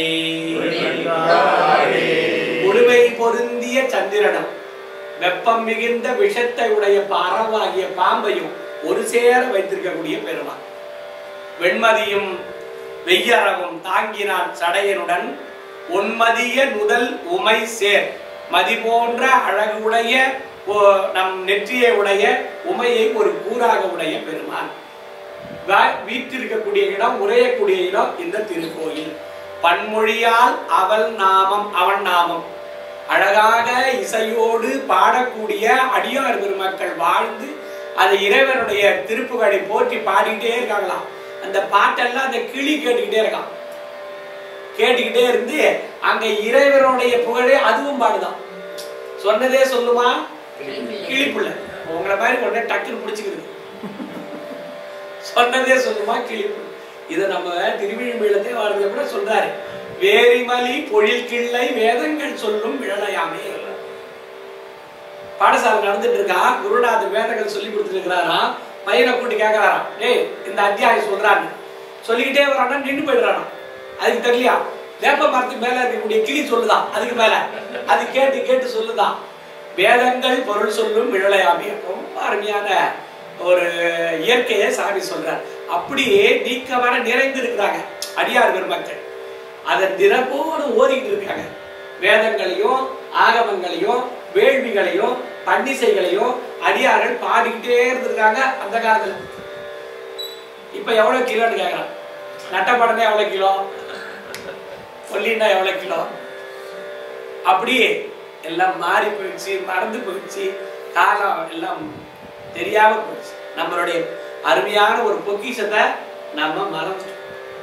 உடுவை பொருந்திய சந்திரனம் வெப்பம் மிகுந்த விஷத்தை உடைய பாறவாகிய பாம்பையும் ஒரு சேர வைத்திருக்கக்கூடிய பெருமான் வெண்மதியும் வெய்யறவும் தாங்கினான் சடையனுடன் உன்மதிய நுதல் உமை சேர் மதி போன்ற அழகுடைய ஓ- நம் நெற்றியை உடைய உமையை ஒரு கூறாக உடைய பெருமான் வா- வீற்றிருக்கக்கூடிய இடம் உரையக்கூடிய இடம் இந்த திருக்கோயில் பன்மொழியால் அவள் நாமம் அவன் நாமம் அழகாக இசையோடு பாடக்கூடிய அடியார் பெருமக்கள் வாழ்ந்து அது இறைவனுடைய திருப்புகளை போற்றி பாடிக்கிட்டே இருக்காங்களாம் அந்த பாட்டெல்லாம் அந்த கிளி கேட்டுக்கிட்டே இருக்கான் கேட்டுக்கிட்டே இருந்து அங்க இறைவனுடைய புகழே அதுவும் பாடுதான் சொன்னதே சொல்லுமா கிளிப்புள்ள உங்களை மாதிரி உடனே டக்குன்னு பிடிச்சிக்கிறது சொன்னதே சொல்லுமா கிளிப்பு இதை நம்ம திருவிழிமீளத்தை வாழ்ந்த கூட சொல்றாரு வேரிமலி பொழில் கிள்ளை வேதங்கள் சொல்லும் விழலையாமே பாடசாலை நடந்துட்டு இருக்கா குருநாதர் வேதங்கள் சொல்லி கொடுத்துட்டு இருக்கிறாராம் பையனை கூட்டி கேட்கறாராம் டேய் இந்த அத்தியாயம் சொல்றான்னு சொல்லிக்கிட்டே வரானா நின்று போயிடுறானா அதுக்கு தெரியலையா வேப்ப மரத்துக்கு மேல இருக்கக்கூடிய கிளி சொல்லுதான் அதுக்கு மேல அது கேட்டு கேட்டு சொல்லுதான் வேதங்கள் பொருள் சொல்லும் விழலையாமே ரொம்ப அருமையான ஒரு இயற்கையை சாமி சொல்றார் அப்படியே நீக்க வர நிறைந்து இருக்கிறாங்க அடியார் பெருமக்கள் அதை தினப்போடு ஓதிக்கிட்டு இருக்காங்க வேதங்களையும் ஆகமங்களையும் வேள்விகளையும் பண்டிசைகளையும் அடியார்கள் பாடிக்கிட்டே இருந்திருக்காங்க அந்த காலத்துல இப்ப எவ்வளவு கிலோன்னு கேக்குறான் நட்டப்படனே எவ்வளவு கிலோ கொல்லின்னா எவ்வளவு கிலோ அப்படியே எல்லாம் மாறி போயிடுச்சு மறந்து போயிடுச்சு காலம் எல்லாம் தெரியாம போயிடுச்சு நம்மளுடைய அருமையான ஒரு பொக்கிஷத்தை நம்ம மறந்துட்டோம்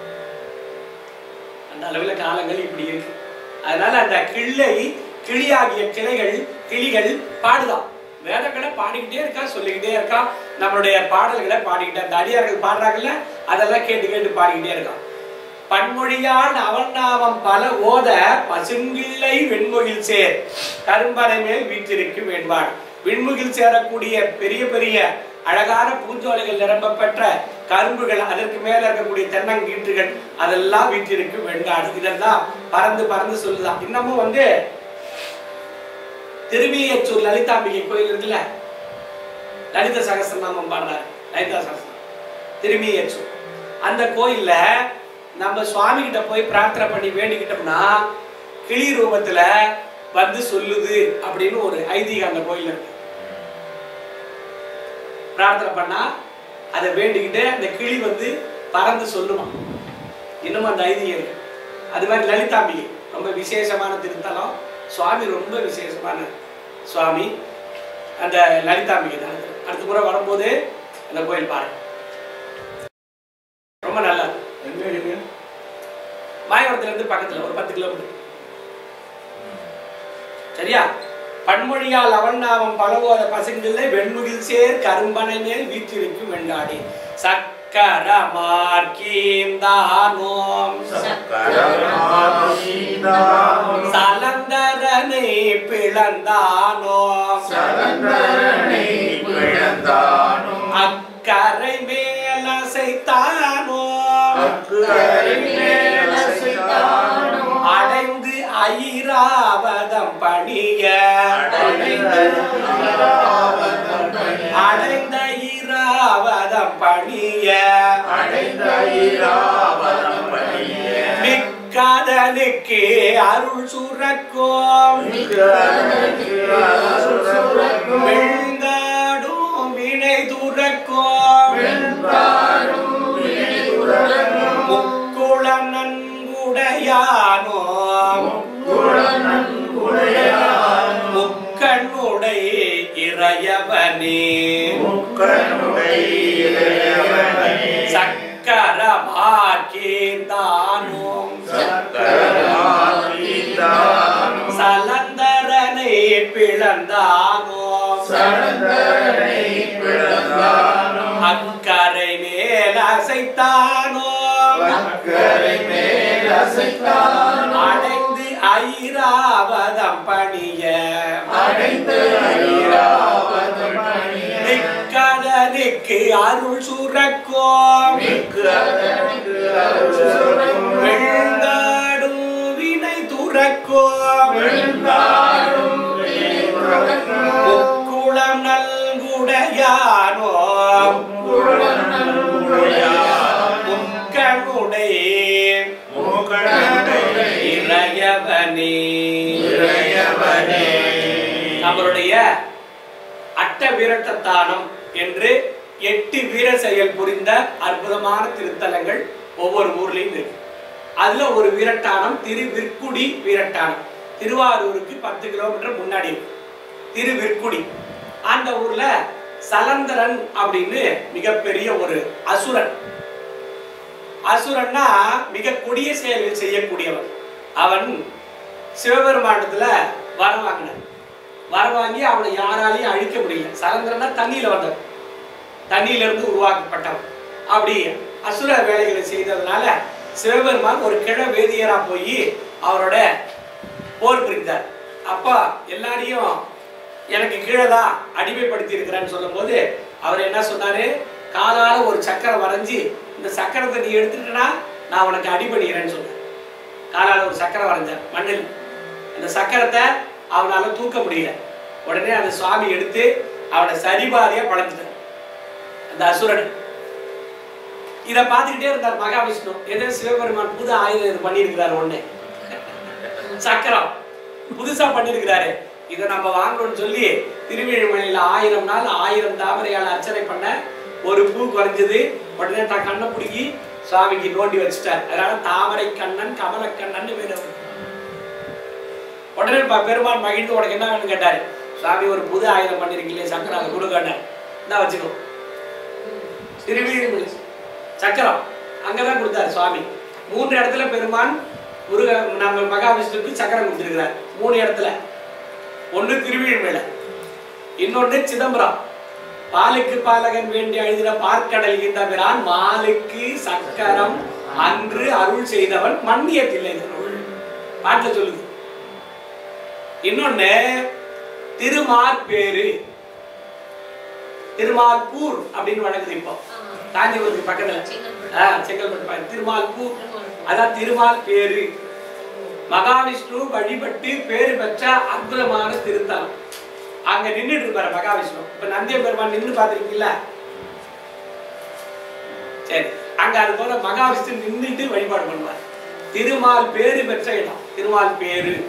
அந்த அளவில் காலங்கள் இப்படி இருக்கு அதனால அந்த கிள்ளை கிளியாகிய கிளைகள் கிளிகள் பாடுதான் வேதங்களை பாடிக்கிட்டே இருக்கா சொல்லிக்கிட்டே இருக்கா நம்மளுடைய பாடல்களை பாடிக்கிட்டே அந்த அடியார்கள் பாடுறாங்கல்ல அதெல்லாம் கேட்டு கேட்டு பாடிக்கிட்டே இருக்கான் பன்மொழியால் அவன் நாமம் பல ஓத பசுங்கிள்ளை வெண்முகில் சேர் கரும்பனை மேல் வீற்றிருக்கு வேண்பாள் விண்முகில் சேரக்கூடிய பெரிய பெரிய அழகான பூஞ்சோலைகள் நிரம்ப பெற்ற கரும்புகள் அதற்கு மேல இருக்கக்கூடிய தென்னங்கீற்றுகள் அதெல்லாம் வீட்டிற்கு வெண்காடு இதெல்லாம் பறந்து பறந்து சொல்லுதான் இன்னமும் வந்து திருவியச்சூர் லலிதாம்பிகை கோயில் இருக்குல்ல லலித சகஸ்ரநாமம் பாடுறாரு லலிதா சகஸ்ரநாமம் திருமியச்சூர் அந்த கோயில்ல நம்ம சுவாமி கிட்ட போய் பிரார்த்தனை பண்ணி வேண்டிக்கிட்டோம்னா கிளி ரூபத்துல வந்து சொல்லுது அப்படின்னு ஒரு ஐதீகம் அந்த கோயில்ல இருக்கு பிரார்த்தனை பண்ணா அதை வேண்டிக்கிட்டு அந்த கிளி வந்து பறந்து சொல்லுமா இன்னும் அந்த ஐதீகம் இருக்கு அது மாதிரி லலிதாம்பிகை ரொம்ப விசேஷமான திருத்தலம் சுவாமி ரொம்ப விசேஷமான சுவாமி அந்த லலிதாம்பிகை தான் அடுத்த முறை வரும்போது அந்த கோயில் பாருங்க ரொம்ப நல்லா இருக்கு. எங்க இருக்கு மாயவரத்துல இருந்து பக்கத்துல ஒரு பத்து கிலோமீட்டர் சரியா பன்மொழியால் அவன் நாமம் பலவோத பசுங்கில்லை வெண்முகில் சேர் கரும்பனை மேல் வீற்றிருக்கும் வெண்டாடி சக்கர மார்க்கீம் தானோம் சலந்தரனை பிளந்தானோம் அக்கரை மேலசைத்தானோ அடைந்து ஐராவதம் பணிய அடைந்த இராவதம் பணிய மிக்கதனுக்கு அருள் சுரக்கும் வெண்காடும் வினை துறக்கும் முக்குளம் நன்குடையானோ முக்கண்ணுடை இறையவனே சக்கர மார்க்கேந்தானோம் சலந்தரனை பிளந்தானோம் அக்கரை மேல் அசைத்தானோ அடைந்து ஐராவதம் பணிய நிக்கதனுக்கு அருள் சுரக்கோம் வெண்காடும் வினை துறக்கோம் முக்குளம் நல்குடையானோ முக்கணுடை இறையவனே நம்மளுடைய அட்ட வீரட்டத்தானம் என்று எட்டு வீர செயல் புரிந்த அற்புதமான திருத்தலங்கள் ஒவ்வொரு ஊர்லயும் இருக்கு அதுல ஒரு வீரட்டானம் திருவிற்குடி வீரட்டானம் திருவாரூருக்கு பத்து கிலோமீட்டர் முன்னாடி இருக்கு திருவிற்குடி அந்த ஊர்ல சலந்தரன் அப்படின்னு மிகப்பெரிய ஒரு அசுரன் அசுரன்னா மிக கொடிய செயல்கள் செய்யக்கூடியவன் அவன் சிவபெருமாண்டத்துல வர வாங்கினான் வர வாங்கி அவனை யாராலையும் அழிக்க முடியல சலந்திரன்னா தண்ணியில வந்தவன் தண்ணியில இருந்து உருவாக்கப்பட்டவன் அப்படி அசுர வேலைகளை செய்ததுனால சிவபெருமான் ஒரு கிழ வேதியரா போய் அவரோட போர் புரிந்தார் அப்பா எல்லாரையும் எனக்கு கீழே தான் அடிமைப்படுத்தி இருக்கிறேன்னு சொல்லும்போது அவர் என்ன சொன்னாரு காலால ஒரு சக்கரம் வரைஞ்சி இந்த சக்கரத்தை நீ எடுத்துட்டனா நான் உனக்கு அடிபடுகிறேன்னு சொன்னேன் காலால ஒரு சக்கரம் வரைஞ்சார் மண்ணில் அந்த சக்கரத்தை அவனால தூக்க முடியல உடனே அந்த சுவாமி எடுத்து அவனை சரிபாதியா படைஞ்சிட்டார் அந்த அசுரன் இத பார்த்துக்கிட்டே இருந்தார் மகாவிஷ்ணு ஏதோ சிவபெருமான் புது ஆயுதம் இது பண்ணியிருக்கிறாரு ஒண்ணு சக்கரம் புதுசா பண்ணியிருக்கிறாரு இதை நம்ம வாங்கணும்னு சொல்லி திருவிழிமலையில ஆயிரம் நாள் ஆயிரம் தாமரையால் அர்ச்சனை பண்ண ஒரு பூ குறைஞ்சது உடனே தான் கண்ணை பிடுங்கி சுவாமிக்கு நோண்டி வச்சுட்டார் அதனால தாமரை கண்ணன் கமலக்கண்ணன் பேர் அவருக்கு. உடனே ப- பெருமான் மகிழ்ந்து உனக்கு என்ன வேணும்னு கேட்டாரு சுவாமி ஒரு புது ஆயுதம் பண்ணிருக்கீங்களே சக்கரம் அதை கொடுக்கண்ண இந்தா வச்சுக்கோ திருவிழிமலை சக்கரம் அங்கதான் கொடுத்தாரு சுவாமி மூன்று இடத்துல பெருமான் முருக நம்ம மகாவிஷ்ணுக்கு சக்கரம் கொடுத்திருக்கிறார் மூணு இடத்துல ஒண்ணு திருவிழிமலை இன்னொன்னு சிதம்பரம் பாலுக்கு பாலகன் வேண்டி அழுதின பார்க்கடல் தவிரான் மாலுக்கு சக்கரம் அன்று அருள் செய்தவன் மன்னியத்தில்லை பாட்டுல சொல்லுது இன்னொன்னு திருமாற்பேரு திருமால்பூர் அப்படின்னு வழங்குது இப்போ காஞ்சிபுரத்துக்கு பக்கத்துல ஆ, செங்கல்பட்டு பக்கத்துல. திருமால்பூர் அதான் திருமால் பேரு மகாவிஷ்ணு வழிபட்டு பேரு பெற்ற அற்புதமான திருத்தலம் அங்க நின்னுட்டு இருப்பாரு மகாவிஷ்ணு இப்ப நந்திய பெருமான் நின்னு பாத்திருக்கீங்களா சரி அங்க அது போல மகாவிஷ்ணு நின்னுட்டு வழிபாடு பண்ணுவார் திருமால் பேரு பெற்ற இடம் திருமால் பேரு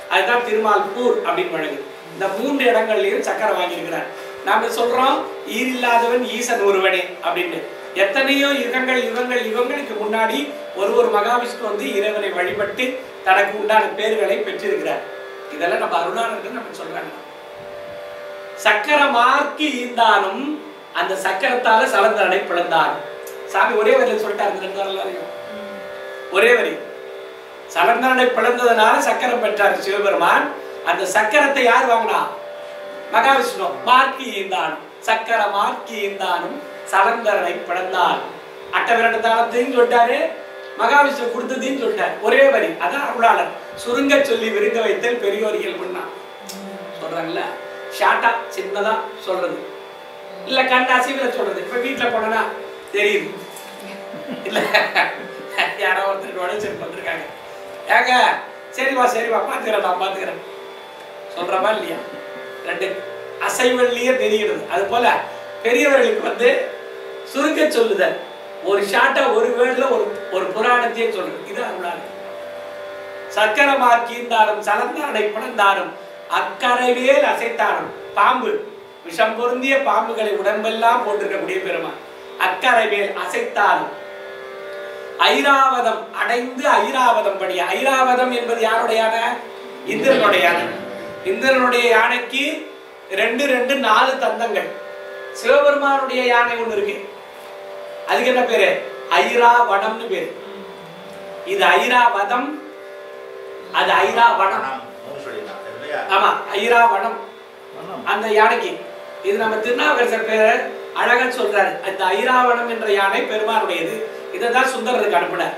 அதுதான் திருமால் பூர் அப்படின்னு வழங்குது இந்த மூன்று இடங்கள்லயும் சக்கரை வாங்கியிருக்கிறார் நாம சொல்றோம் ஈரில்லாதவன் ஈசன் ஒருவனே அப்படின்னு எத்தனையோ யுகங்கள் யுகங்கள் யுகங்களுக்கு முன்னாடி ஒரு ஒரு மகாவிஷ்ணு வந்து இறைவனை வழிபட்டு தனக்கு உண்டான பேர்களை பெற்றிருக்கிறார் இதெல்லாம் நம்ம அருணாளர்கள் நம்ம சொல்றாங்க சக்கர மார்க்கி ஈந்தானும் அந்த சக்கரத்தால சலந்தரனை பிளந்தான் சாமி ஒரே வரியில் சொல்லிட்டாரு இந்த ரெண்டு வரலாறையும் ஒரே வரி சலந்தரனை பிளந்ததுனால சக்கரம் பெற்றார் சிவபெருமான் அந்த சக்கரத்தை யார் வாங்கினா மகாவிஷ்ணு மார்க்கி ஈந்தான் சக்கர மார்க்கி ஈந்தானும் சலந்தரனை பிளந்தான் அட்ட விரட்ட தாளத்தையும் சொல்லிட்டாரு மகாவிஷ்ணு கொடுத்ததையும் சொல்லிட்டார் ஒரே வரி அதான் அருளாளர் சுருங்க சொல்லி விருங்க வைத்தல் பெரியோர் இயல்புன்னா சொல்றாங்கல்ல ஷார்ட்டா சின்னதா சொல்றது இல்ல கண் அசைவுல சொல்றது இப்ப வீட்டுல போனா தெரியுது இல்ல யாரோ ஒருத்தர் உடச்சிட்டு வந்திருக்காங்க ஏங்க சரிவா சரிவா பாத்துக்கிறேன் நான் பாத்துக்கிறேன் சொல்றமா இல்லையா ரெண்டு அசைவல்லையே தெரிகிறது அது போல பெரியவர்களுக்கு வந்து சுருங்க சொல்லுதல் ஒரு ஷார்ட்டா ஒரு வேர்ட்ல ஒரு ஒரு புராணத்தையே சொல்றது இது அருளாளர் சக்கரமாக்கீந்தாரும் சலந்தாடை பிளந்தாரும் அக்கரைவேல் அசைத்தாரும் பாம்பு விஷம் பொருந்திய பாம்புகளை உடம்பெல்லாம் போட்டிருக்கக்கூடிய பெருமான் அக்கரைவேல் அசைத்தாரும் ஐராவதம் அடைந்து ஐராவதம் படி ஐராவதம் என்பது யாருடைய யானை இந்திரனுடைய யானை இந்திரனுடைய யானைக்கு ரெண்டு ரெண்டு நாலு தந்தங்கள் சிவபெருமானுடைய யானை ஒண்ணு இருக்கு அதுக்கு என்ன பேரு ஐராவடம்னு பேரு இது ஐராவதம் அது ஐராவடம் பணம் மூணு சொல்லிடலாம் இல்லையா ஆமா ஐராவடம் அந்த யானைக்கு இது நம்ம திருநாவுக்கரசர் பேர் அழகா சொல்றாரு அந்த ஐராவணம் என்ற யானை பெருமானுடையது இதை தான் சுந்தரருக்கு அனுப்புனார்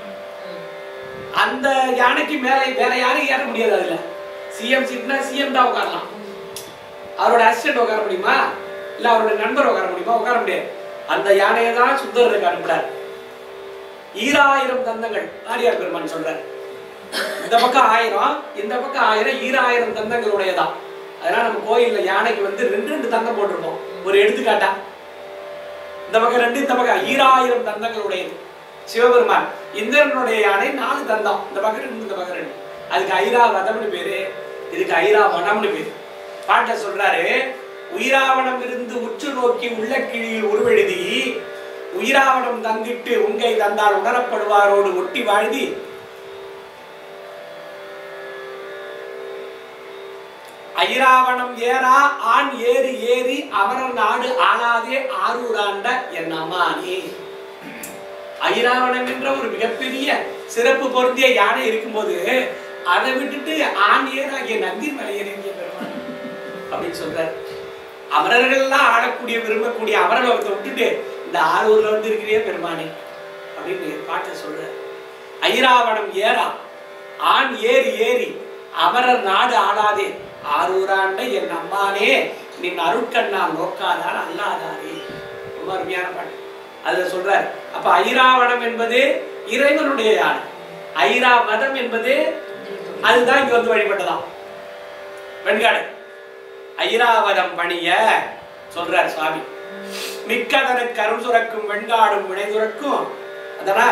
அந்த யானைக்கு மேல வேற யாரும் ஏற முடியாது அதுல சிஎம் சீட்னா சிஎம் தான் உட்காரலாம் அவரோட அசிஸ்டன்ட் உட்கார முடியுமா இல்ல அவரோட நண்பர் உட்கார முடியுமா உட்கார முடியாது அந்த யானையை தான் சுந்தரருக்கு அனுப்புனார் ஈராயிரம் தந்தங்கள் ஆரியார் பெருமான் சொல்றாரு இந்த பக்கம் ஆயிரம் இந்த பக்கம் ஆயிரம் ஈராயிரம் தந்தங்களுடையதான் அதனால நம்ம கோயில்ல யானைக்கு வந்து ரெண்டு ரெண்டு தந்தம் போட்டிருப்போம் ஒரு எடுத்துக்காட்டா இந்த பக்கம் ரெண்டு இந்த பக்கம் ஈராயிரம் தந்தங்களுடையது சிவபெருமான் இந்திரனுடைய யானை நாலு தந்தம் இந்த பக்கம் ரெண்டு இந்த பக்கம் ரெண்டு அதுக்கு ஐராவதம்னு பேரு இதுக்கு ஐராவணம்னு பேரு பாட்டை சொல்றாரு உயிராவணம் இருந்து உற்று நோக்கி உள்ள கிழியில் உருவெழுதி உயிராவணம் தந்திட்டு உங்கை தந்தால் உணரப்படுவாரோடு ஒட்டி வாழ்தி ஐராவணம் ஏறா ஆண் ஏறி ஏறி அமரர் நாடு ஆளாதே ஆரூராண்ட என் அம்மானே ஐராவணம் என்ற ஒரு மிகப்பெரிய சிறப்பு பொருந்திய யானை இருக்கும்போது அதை விட்டுட்டு ஆண் ஏறாகிய நந்தி மலையேறிய பெருமான் அப்படின்னு சொல்றாரு அமரர்கள்லாம் ஆளக்கூடிய விரும்பக்கூடிய அமரலோகத்தை விட்டுட்டு இந்த ஆரூர்ல வந்து இருக்கிறியே பெருமானே அப்படின்னு பாட்டை சொல்றாரு ஐராவணம் ஏறா ஆண் ஏறி ஏறி அமரர் நாடு ஆளாதே ஆரூராண்ட என் அம்மானே நின் அருட்கண்ணால் நோக்காதார் அல்லாதாரே ரொம்ப அருமையான பாட்டு அதுல சொல்றார் அப்ப ஐராவணம் என்பது இறைவனுடைய யானை ஐராவதம் என்பது அதுதான் இங்க வந்து வழிபட்டதாம் வெண்காடு ஐராவதம் பணிய சொல்றார் சுவாமி மிக்கதனுக்கு அருள் சுரக்கும் வெண்காடும் வினை துறக்கும் அதனா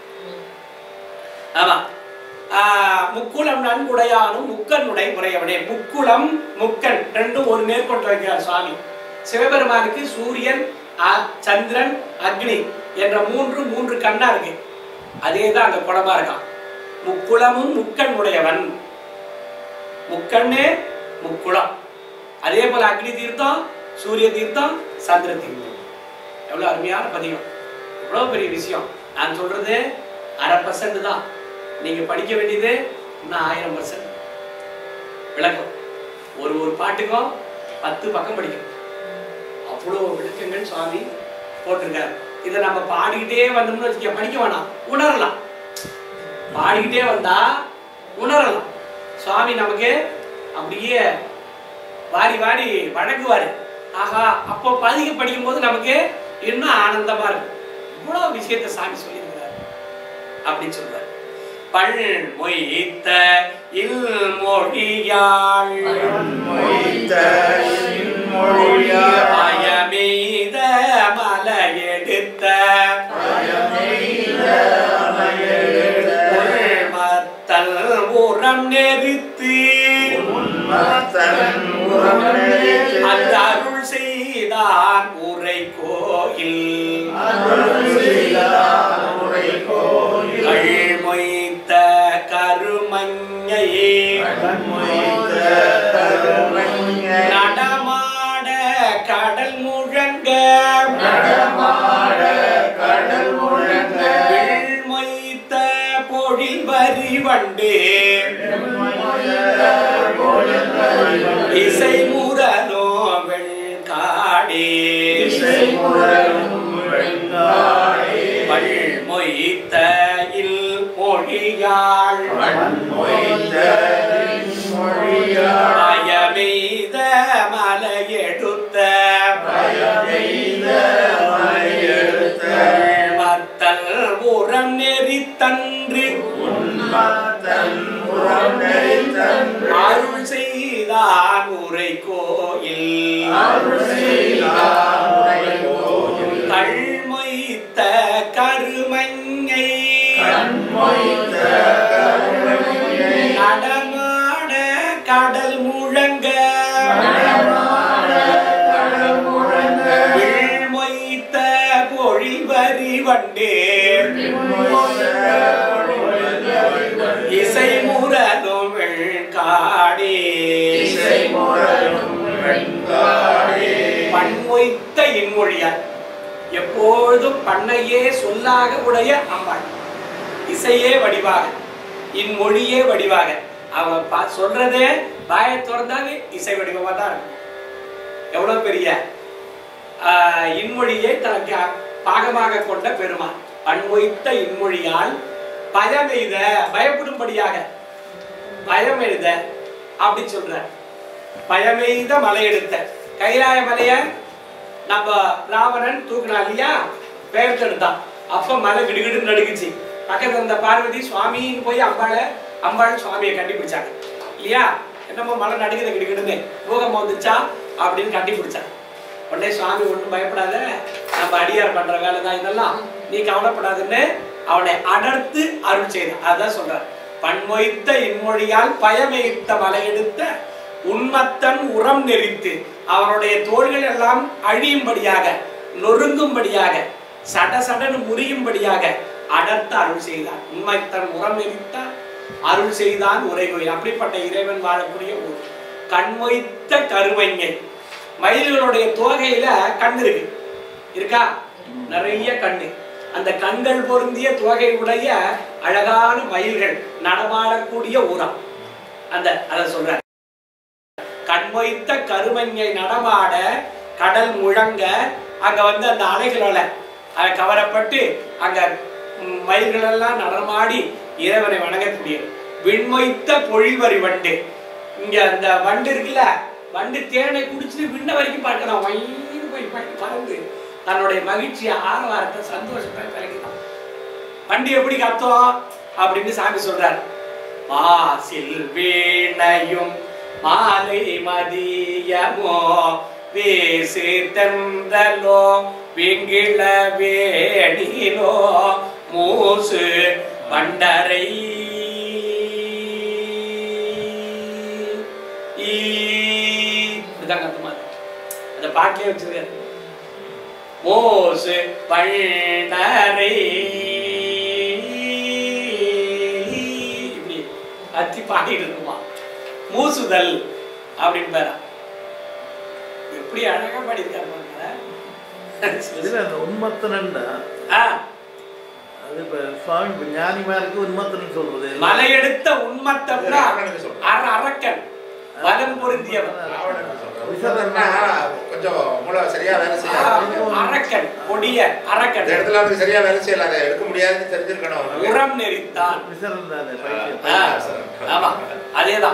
ஆமா ஆஹ் முக்குளம் நன்குடையானும் முக்கனுடை முறையவனே முக்குளம் முக்கன் ரெண்டும் ஒரு நேர்கொண்டு வைக்கிறார் சுவாமி சிவபெருமானுக்கு சூரியன் அ- சந்திரன் அக்னி என்ற மூன்று மூன்று கண்ணா இருக்கு அதே தான் அந்த குடமா இருக்கான் முக்குளமும் முக்கன் உடையவன் முக்கண்ணே முக்குளம் அதே போல அக்னி தீர்த்தம் சூரிய தீர்த்தம் சந்திர தீர்த்தம் எவ்வளவு அருமையான பதிகம் எவ்வளவு பெரிய விஷயம் நான் சொல்றது அரை பர்சன்ட் தான் நீங்க படிக்க வேண்டியது இன்னும் ஆயிரம் பர்சன்ட் விளக்கம் ஒரு ஒரு பாட்டுக்கும் பத்து பக்கம் படிக்கணும் அவ்வளோ விளக்கங்கள் சுவாமி போட்டிருக்காரு இதை நம்ம பாடிக்கிட்டே வந்தோம்னு வச்சுக்க படிக்க வேணாம் உணரலாம் பாடிக்கிட்டே வந்தா உணரலாம் சுவாமி நமக்கு அப்படியே வாரி வாரி வழங்குவாரு ஆஹா அப்போ பதிக படிக்கும் போது நமக்கு இன்னும் ஆனந்தமா இருக்கும் இவ்வளவு விஷயத்தை சாமி சொல்லியிருக்கிறாரு அப்படின்னு சொல்றாரு பள் மொய்த்த இல் மொழியாள் மொய்த்த இன்மொழியார் பயமெய்த மலையெடுத்த மத்தல் உரம் நெறித்து உன்மத்தன் உறவெறித்து அந்த அருள் செய்தான் உரை கோயில் அருள் செய்தான் உரை கோயில் கள்மொய்த்த கருமஞ்சை கண்மொய்த்த கருமஞ்சை நடமாட கடல் முழங்க நடமாட கடல் முழங்க வெள்மொய்த்த பொழில் வரி வண்டு இசை முரலோ வெள்காடே பள்மொய்த்த இல் மொழியாள் பயமெய்த மலையெடுத்த மத்தல் உரம் நெறித்தன்று அருள் செய்தான் உரை கோயில் கள்மொய்த்த கருமஞ்சை நடமாட கடல் முழங்க விழ்மொய்த்த பொழில் வரி வண்டே இசை முரலும் வெள்காடே பன்மொய்த்த இன்மொழியார் எப்பொழுதும் பண்ணையே சொல்லாக உடைய அம்பாள் இசையே வடிவாக இன்மொழியே வடிவாக அவ பா- சொல்றதே வாயை திறந்தாலே இசை வடிவமா தான் இருக்கும் எவ்வளவு பெரிய ஆஹ், இன்மொழியை தனக்கு அ- பாகமாக கொண்ட பெருமாள் பன்மொய்த்த இன்மொழியால் பயமெய்த பயப்படும்படியாக பயமெய்த அப்படி சொல்ற பயமெய்த மலை எடுத்த கைலாய மலைய நம்ம ராவணன் தூக்குனா இல்லையா பெயர்த்தெடுத்தான் அப்ப மலை கிடுகிடுன்னு நடுக்குச்சு பக்கத்துல இருந்த பார்வதி சுவாமின்னு போய் அம்பாளை அம்பாள் சுவாமியை கட்டி பிடிச்சாங்க இல்லையா என்னமோ மலை நடுக்குது கிடுகிடுன்னு பூகம்பம் வந்துச்சா அப்படின்னு கட்டி பிடிச்சாங்க உடனே சுவாமி ஒன்றும் பயப்படாத நம்ம அடியார் பண்ற வேலை தான் இதெல்லாம் நீ கவலைப்படாதுன்னு அவனை அடர்த்து அருள் செய்தான் அதான் சொல்றார் பன்மொய்த்த இன்மொழியால் பயமெய்த்த மலையெடுத்த உன்மத்தன் உரம் நெறித்து அவனுடைய தோள்கள் எல்லாம் அழியும்படியாக நொறுங்கும்படியாக சட சடன்னு முறியும்படியாக அடர்த்த அருள் செய்தான் உண்மைத்தன் உரம் நெறித்தான் அருள் செய்தான் உரை கோயில் அப்படிப்பட்ட இறைவன் வாழக்கூடிய ஊர் கண்மொய்த்த கருவங்கை மயில்களுடைய தோகையில கண் இருக்கு இருக்கா நிறைய கண்ணு அந்த கண்கள் பொருந்திய தோகை உடைய அழகான மயில்கள் நடமாடக்கூடிய ஊரம் அந்த அத சொல்ற கண்மொய்த்த கருமஞ்சை நடமாட கடல் முழங்க அங்க வந்து அந்த அலைகளோட அஹ், கவரப்பட்டு அங்க ம், மயில்கள் எல்லாம் நடமாடி இறைவனை வணங்கக்கூடியது விண்மொய்த்த பொழிவரி வண்டு இங்க அந்த வண்டு இருக்குல்ல வண்டு தேனை குடிச்சிட்டு விண்ண வரைக்கும் பார்க்கலாம் வயிறு போய் ப- பறந்து தன்னுடைய மகிழ்ச்சியை ஆரவாரத்தை சந்தோஷத்தை விளக்கிதான் வண்டி எப்படி கத்தோம் அப்படின்னு சாமி சொல்றார் மாசில் வீணையும் மாலை மதியமோ வீசு தென்றலோ விங்கிள வேணிலோ மூசு பண்டரை ஈ. இதுதாங்க அந்த மாதிரி அந்த பாட்டிலே வச்சிருக்காரு மோசு பண்டரை இப்படி அத்தி பாடிட்டு இருக்குமா மூசுதல் அப்படின்னு பேரா எப்படி அழகா பாடியிருக்காரு இதுல பாருங்க அந்த உன்மத்தனன்னா ஆ, அது இப்ப சுவாமி இப்ப ஞானிமாருக்கு உன்மத்தன் சொல்றது மலையெடுத்த உண்மத்தம்னா ராவணனுக்கு சொல்றேன். அர அரக்கன் வலம் பொருந்தியவன் ராவணனுக்கு சொல்றேன். உண்மத்தன்னா கொஞ்சம் மூளை சரியா வேலை ஆ, செய்யாது அரக்கன் கொடிய இந்த அரக்கன் இடத்துல அவனுக்கு சரியா வேலை செய்யல அதை எடுக்க முடியாதுன்னு தெரிஞ்சிருக்கணும் அவனுக்கு. உரம் நெறித்தான் விசரம் தானே பைத்தியம். ஆ, ஆமா அதேதான்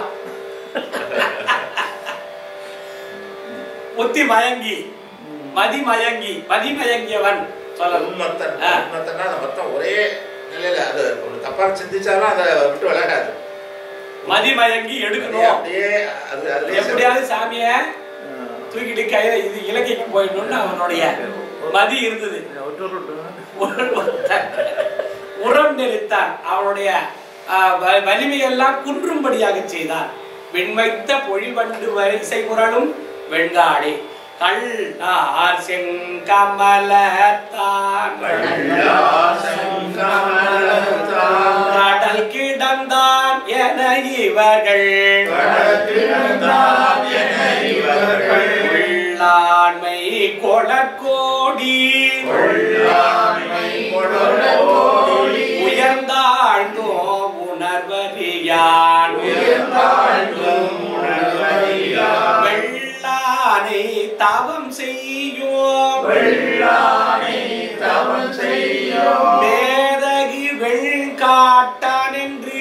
புத்தி மயங்கி மதி மயங்கி மதி மயங்கியவன் சொல்லணும் உண்மத்தன் ஆ. உண்மத்தன்னா அந்த மொத்தம் ஒரே நிலையில அது ஒரு தப்பா சிந்திச்சாலும் அதை விட்டு விளையாடாது மதி மயங்கி அப்படியே எடுக்கணும் அப்படியே அது அதுலயே எப்படியாவது சாமிய ஆ. தூக்கிட்டு கையில இது இலங்கைக்கு போயிடணும்னு அவனுடைய மதி இருந்தது விட்டு விட்டு. உரம் நெறித்தான் அவனுடைய ஆ, வ- வலிமையெல்லாம் குன்றும்படியாக செய்தான் விண்மைத்த பொழிவண்டு வரிசை முரணும் வெண்காடே கள்ளார் செங்கமலத்தான் கடல் கிடந்தான் என இவர்கள் உள்ளாண்மை கொளக்கோடி உயர்ந்தாழ்ந்தோ உணர்வறியான் வெள்ளானை தவம் செய்யோம் மேதகி வெண்காட்டான் என்று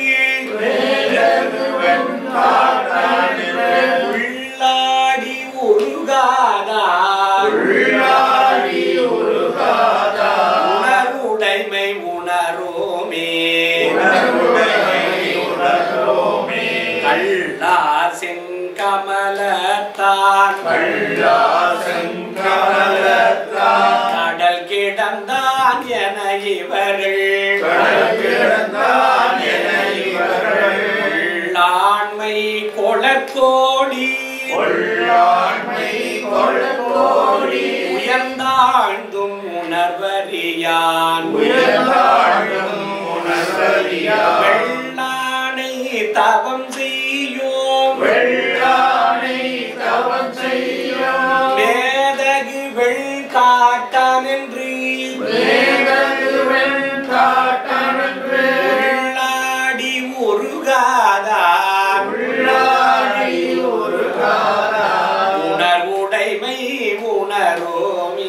உள்ளாடி உருகாதார் உணர்வுடைமை உணரோமே கள்ளார் செங்கமலத்தான் கடல் கிடந்தான் என இவர்கள் உள்ளாண்மை கொளக்கோடி உயர்ந்தாழ்ந்தும் உணர்வறியான் வெள்ளானை தவம் செய்யோம் மேதகு வெள்காட்டான் என்று உள்ளாடி உருகாதார் உணர்வுடைமை உணரோமே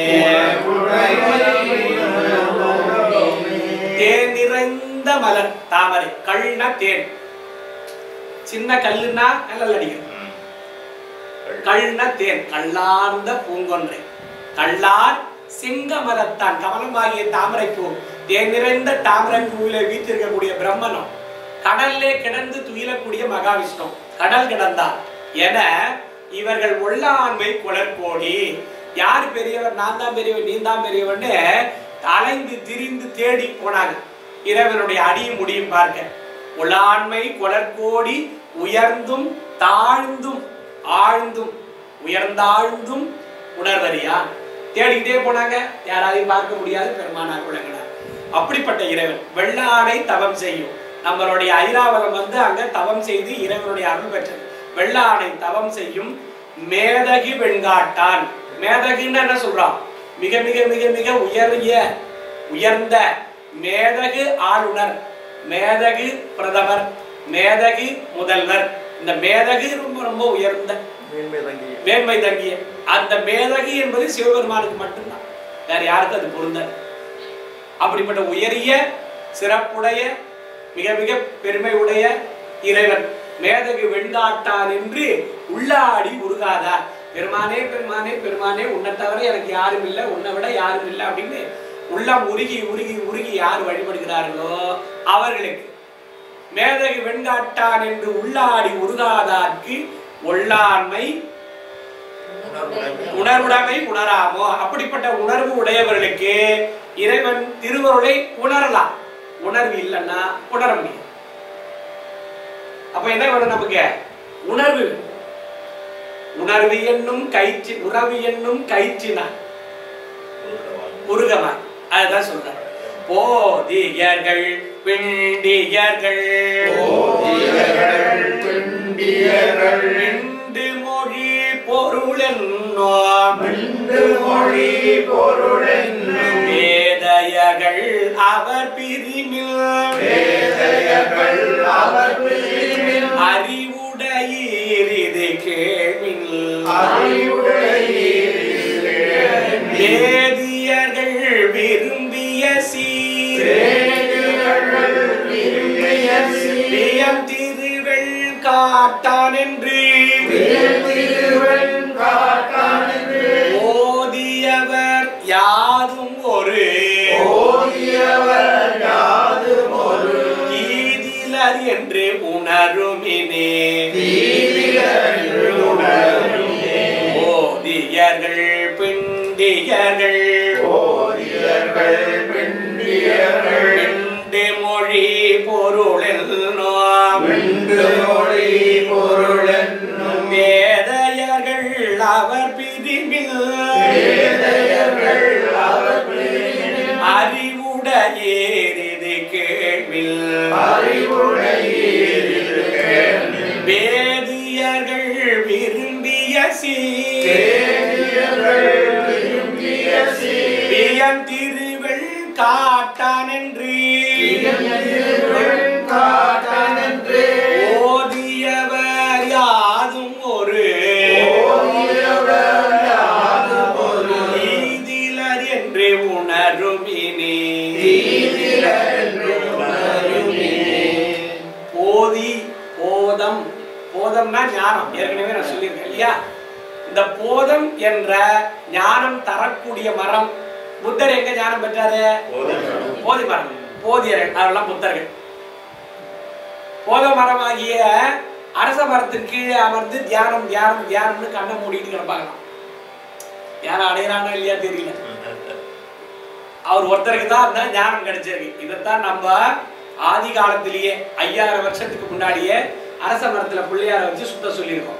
தேன் நிறைந்த மலர் தாமரை கள்னா தேன் சின்ன கல்லுன்னா கல்லல் அடிக்கும் கள்ன தேன் கல்லார்ந்த பூங்கொன்றை கள்ளார் சிங்க மரத்தான் கமலமாகிய தாமரை பூ தேன் நிறைந்த தாமரை பூவில வீற்றிருக்கக்கூடிய பிரம்மனும் கடல்லே கிடந்து துயிலக்கூடிய மகாவிஷ்ணு கடல் கிடந்தார் என இவர்கள் ஒல்லாண்மை குளர்கோடி யார் பெரியவர் நான் தான் பெரியவர் நீ தான் பெரியவர்னு அலைந்து திரிந்து தேடி போனாங்க இறைவனுடைய அடியும் முடியும் பார்க்க உளாண்மை குளர்கோடி உயர்ந்தும் தாழ்ந்தும் ஆழ்ந்தும் உயர்ந்தாழ்ந்தும் உணர்வறியா தேடிக்கிட்டே போனாங்க யாராலையும் பார்க்க முடியாது பெருமானார் விளங்கினார் அப்படிப்பட்ட இறைவன் வெள்ளாடை தவம் செய்யும் நம்மளுடைய ஐராவதம் வந்து அங்க தவம் செய்து இறைவனுடைய அருள் பெற்றது வெள்ளாடை தவம் செய்யும் மேதகி வெண்காட்டான் மேதகின்னு என்ன சொல்றான் மிக மிக மிக மிக உயரிய உயர்ந்த மேதகு ஆளுநர் மேதகு பிரதமர் மேதகு முதல்வர் இந்த மேதகு ரொம்ப ரொம்ப உயர்ந்த மேன்மை தங்கிய மேன்மை தங்கிய அந்த மேதகு என்பது சிவபெருமானுக்கு மட்டும்தான் வேற யாருக்கும் அது பொருந்தாது அப்படிப்பட்ட உயரிய சிறப்புடைய மிக மிக பெருமை உடைய இறைவன் மேதகு வெண்காட்டான் என்று உள்ளாடி உருகாதார் பெருமானே பெருமானே பெருமானே உன்னை தவிர எனக்கு யாரும் இல்லை உன்னை விட யாரும் இல்லை அப்படின்னு உள்ளம் உருகி உருகி உருகி யார் வழிபடுகிறார்களோ அவர்களுக்கு மேதகு வெண்காட்டான் என்று உள்ளாடி உருகாதார்க்கு ஒள்ளாண்மை உணர்வுடைமை உணராமோ அப்படிப்பட்ட உணர்வு உடையவர்களுக்கு இறைவன் திருவருளை உணரலாம் உணர்வு இல்லைன்னா உணர முடியும் அப்ப என்ன வேணும் நமக்கு உணர்வு வேணும். உணர்வு என்னும் கயிற்சி உறவு என்னும் கயிற்றினான் உருகமாய் அதுதான் சொல்றார் போதியர்கள் பிண்டியர்கள் பிண்டு மொழி பொருளென்னோம் வேதையர்கள் அவர் பிரிமில் அறிவுடையீர் இது கேள்வில் வேதியர்கள் விரும்பிய சீர் வியம் திருவெள் காட்டான் என்று ஓதியவர் யாதும் ஒரு கீதிலர் என்று உணருமினே ஓதியர்கள் பிண்டியர்கள் பிண்டு மொழி பொருளில் நாம் கேள்வில் வேதியர்கள் விரும்பிய சீயம் திருவள் காட்டான் என்று ஓதியவர் யாதும் ஒரு ஈதிலர் என்று உணருமினே போதி போதம் போதம்னா ஞானம் ஏற்கனவே நான் சொல்லியிருக்கேன் இல்லையா இந்த போதம் என்ற ஞானம் தரக்கூடிய மரம் புத்தர் எங்க ஞானம் பெற்றாரு போதி மரம் போதியர்கள் அதெல்லாம் புத்தர்கள் போத மரமாகிய அரச மரத்தின் கீழே அமர்ந்து தியானம் தியானம் தியானம்னு கண்ணை மூடிட்டு கிடப்பாங்களாம் யாரும் அடையிறானோ இல்லையா தெரியல அவர் ஒருத்தருக்கு தான் அந்த ஞானம் கிடைச்சிருக்கு இதைத்தான் நம்ம ஆதி காலத்திலேயே ஐயாயிரம் வருஷத்துக்கு முன்னாடியே அரச மரத்துல பிள்ளையார வச்சு சுத்த சொல்லியிருக்கோம்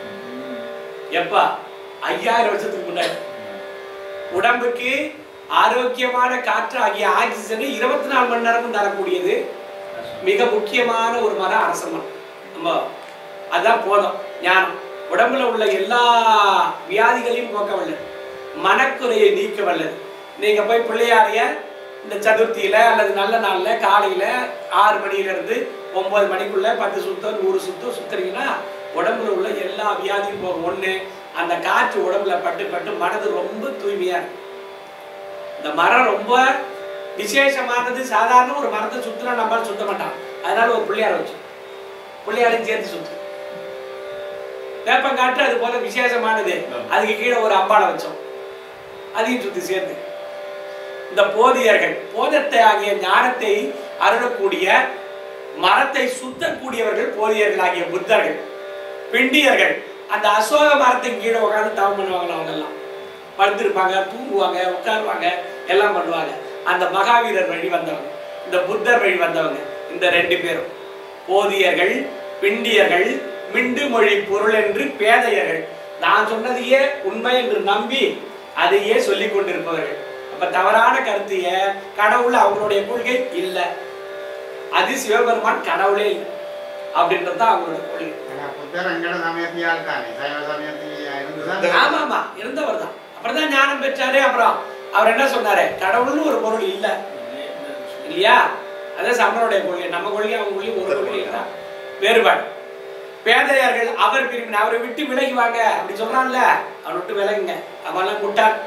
எப்பா ஐயாயிரம் வருஷத்துக்கு முன்னாடி உடம்புக்கு ஆரோக்கியமான காற்று ஆகிய ஆக்சிஜனை இருபத்தி நாலு மணி நேரமும் தரக்கூடியது மிக முக்கியமான ஒரு மரம் அரச மரம் நம்ம அதான் போதும் ஞானம் உடம்புல உள்ள எல்லா வியாதிகளையும் போக்க வல்லது மனக்குறையை நீக்க வல்லது நீங்க போய் பிள்ளையாரைய இந்த சதுர்த்தியில அல்லது நல்ல நாள்ல காலையில ஆறு மணியில இருந்து ஒன்பது மணிக்குள்ள பத்து சுத்தம் நூறு சுத்தம் சுத்துறீங்கன்னா உடம்புல உள்ள எல்லா வியாதியும் போகும் ஒண்ணு அந்த காற்று உடம்புல பட்டு பட்டு மனது ரொம்ப தூய்மையா இருக்கும் இந்த மரம் ரொம்ப விசேஷமானது சாதாரண ஒரு மரத்தை சுத்தினா நம்மளால சுத்த மாட்டான் அதனால ஒரு பிள்ளையார வச்சு பிள்ளையாரையும் சேர்த்து சுத்து வேப்பங்காற்று அது போல விசேஷமானது அதுக்கு கீழே ஒரு அம்பாளை வச்சோம் அதையும் சுத்தி சேர்த்து இந்த போதியர்கள் போதத்தை ஆகிய ஞானத்தை அருளக்கூடிய மரத்தை சுத்தக்கூடியவர்கள் போதியர்கள் ஆகிய புத்தர்கள் பிண்டியர்கள் அந்த அசோக மரத்தின் கீழே உட்கார்ந்து தவம் பண்ணுவாங்க அவங்க எல்லாம் படுத்திருப்பாங்க தூங்குவாங்க உட்காருவாங்க எல்லாம் பண்ணுவாங்க அந்த மகாவீரர் வழி வந்தவங்க இந்த புத்தர் வழி வந்தவங்க இந்த ரெண்டு பேரும் போதியர்கள் பிண்டியர்கள் மிண்டு மொழி பொருள் என்று பேதையர்கள் நான் சொன்னதையே உண்மை என்று நம்பி அதையே சொல்லிக் கொண்டிருப்பவர்கள் அப்ப தவறான கருத்தைய கடவுள் அவங்களுடைய கொள்கை இல்லை அது சிவபெருமான் கடவுளே இல்லை அப்படின்றது தான் அவங்களோட கொள்கை ஆனா புத்தர் எங்கட சமயத்தியால் தானே சைவ சமயத்தில் இருந்துதான் ஆமா ஆமா இருந்தவர் தான் அப்புறம் தான் ஞானம் பெற்றாரு அப்புறம் அவர் என்ன சொன்னாரு கடவுள்னு ஒரு பொருள் இல்ல இல்லையா அதான் சமணனுடைய கொள்கை நம்ம கொள்கை அவங்க கொள்கை ஒரு கொள்கை தான் வேறுபாடு பேதையர்கள் அவர் விரும்பின அவரை விட்டு விலகி வாங்க அப்படி சொல்றான்ல அவரை விட்டு விலகுங்க அவெல்லாம் முட்டாள்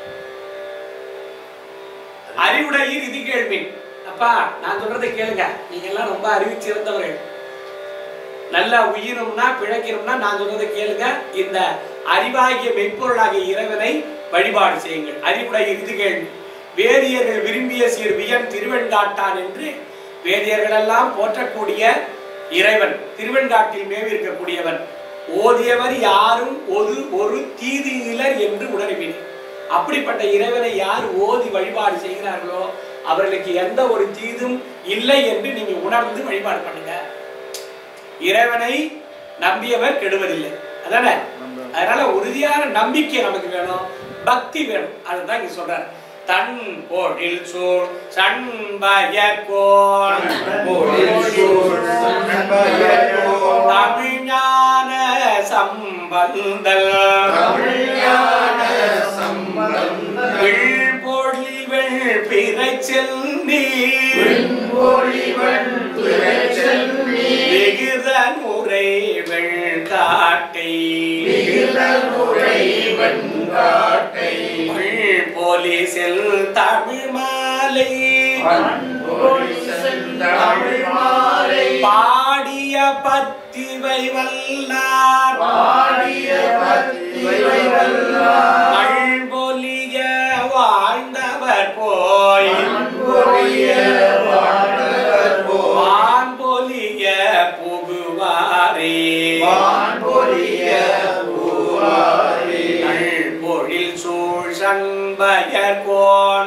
அறிவுடையீர் இது கேள்வின் அப்பா நான் சொல்றதை கேளுங்க நீங்க எல்லாம் ரொம்ப அறிவு சிறந்தவர்கள் நல்லா உயிரம்னா பிழைக்கணும்னா நான் சொல்றதை கேளுங்க இந்த அறிவாகிய மெய்ப்பொருளாகிய இறைவனை வழிபாடு செய்யுங்கள் அறிவுடைய இது கேள்வி வேதியர்கள் விரும்பிய சீர் வியன் திருவெண்காட்டான் என்று வேதியர்கள் எல்லாம் போற்றக்கூடிய இறைவன் திருவெண்காட்டில் மேவி இருக்கக்கூடியவன் ஓதியவர் யாரும் ஒரு ஒரு தீது இலர் என்று உணர்வின் அப்படிப்பட்ட இறைவனை யார் ஓதி வழிபாடு செய்கிறார்களோ அவர்களுக்கு எந்த ஒரு தீதும் இல்லை என்று நீங்க உணர்ந்து வழிபாடு பண்ணுங்க இறைவனை நம்பியவர் கெடுவதில்லை அதானே அதனால உறுதியான நம்பிக்கை நமக்கு வேணும் பக்தி வேணும் அதுதான் இங்க சொல்றாரு தன் போடில் சூழ் சண்பயக்கோன் தமிழ்ஞான சம்பந்தல் விழ்பொழி வெள் பிறை செல்வி விகித முறை வெள் காட்டை போலீசில் தமிழ் மாலை பாடிய பத்திவை வல்லார் மழ்பொலிய வாழ்ந்தவர் போய் வான்பொலிய புகுவாரே பொழில் சூழ் சண்பயர் கோன்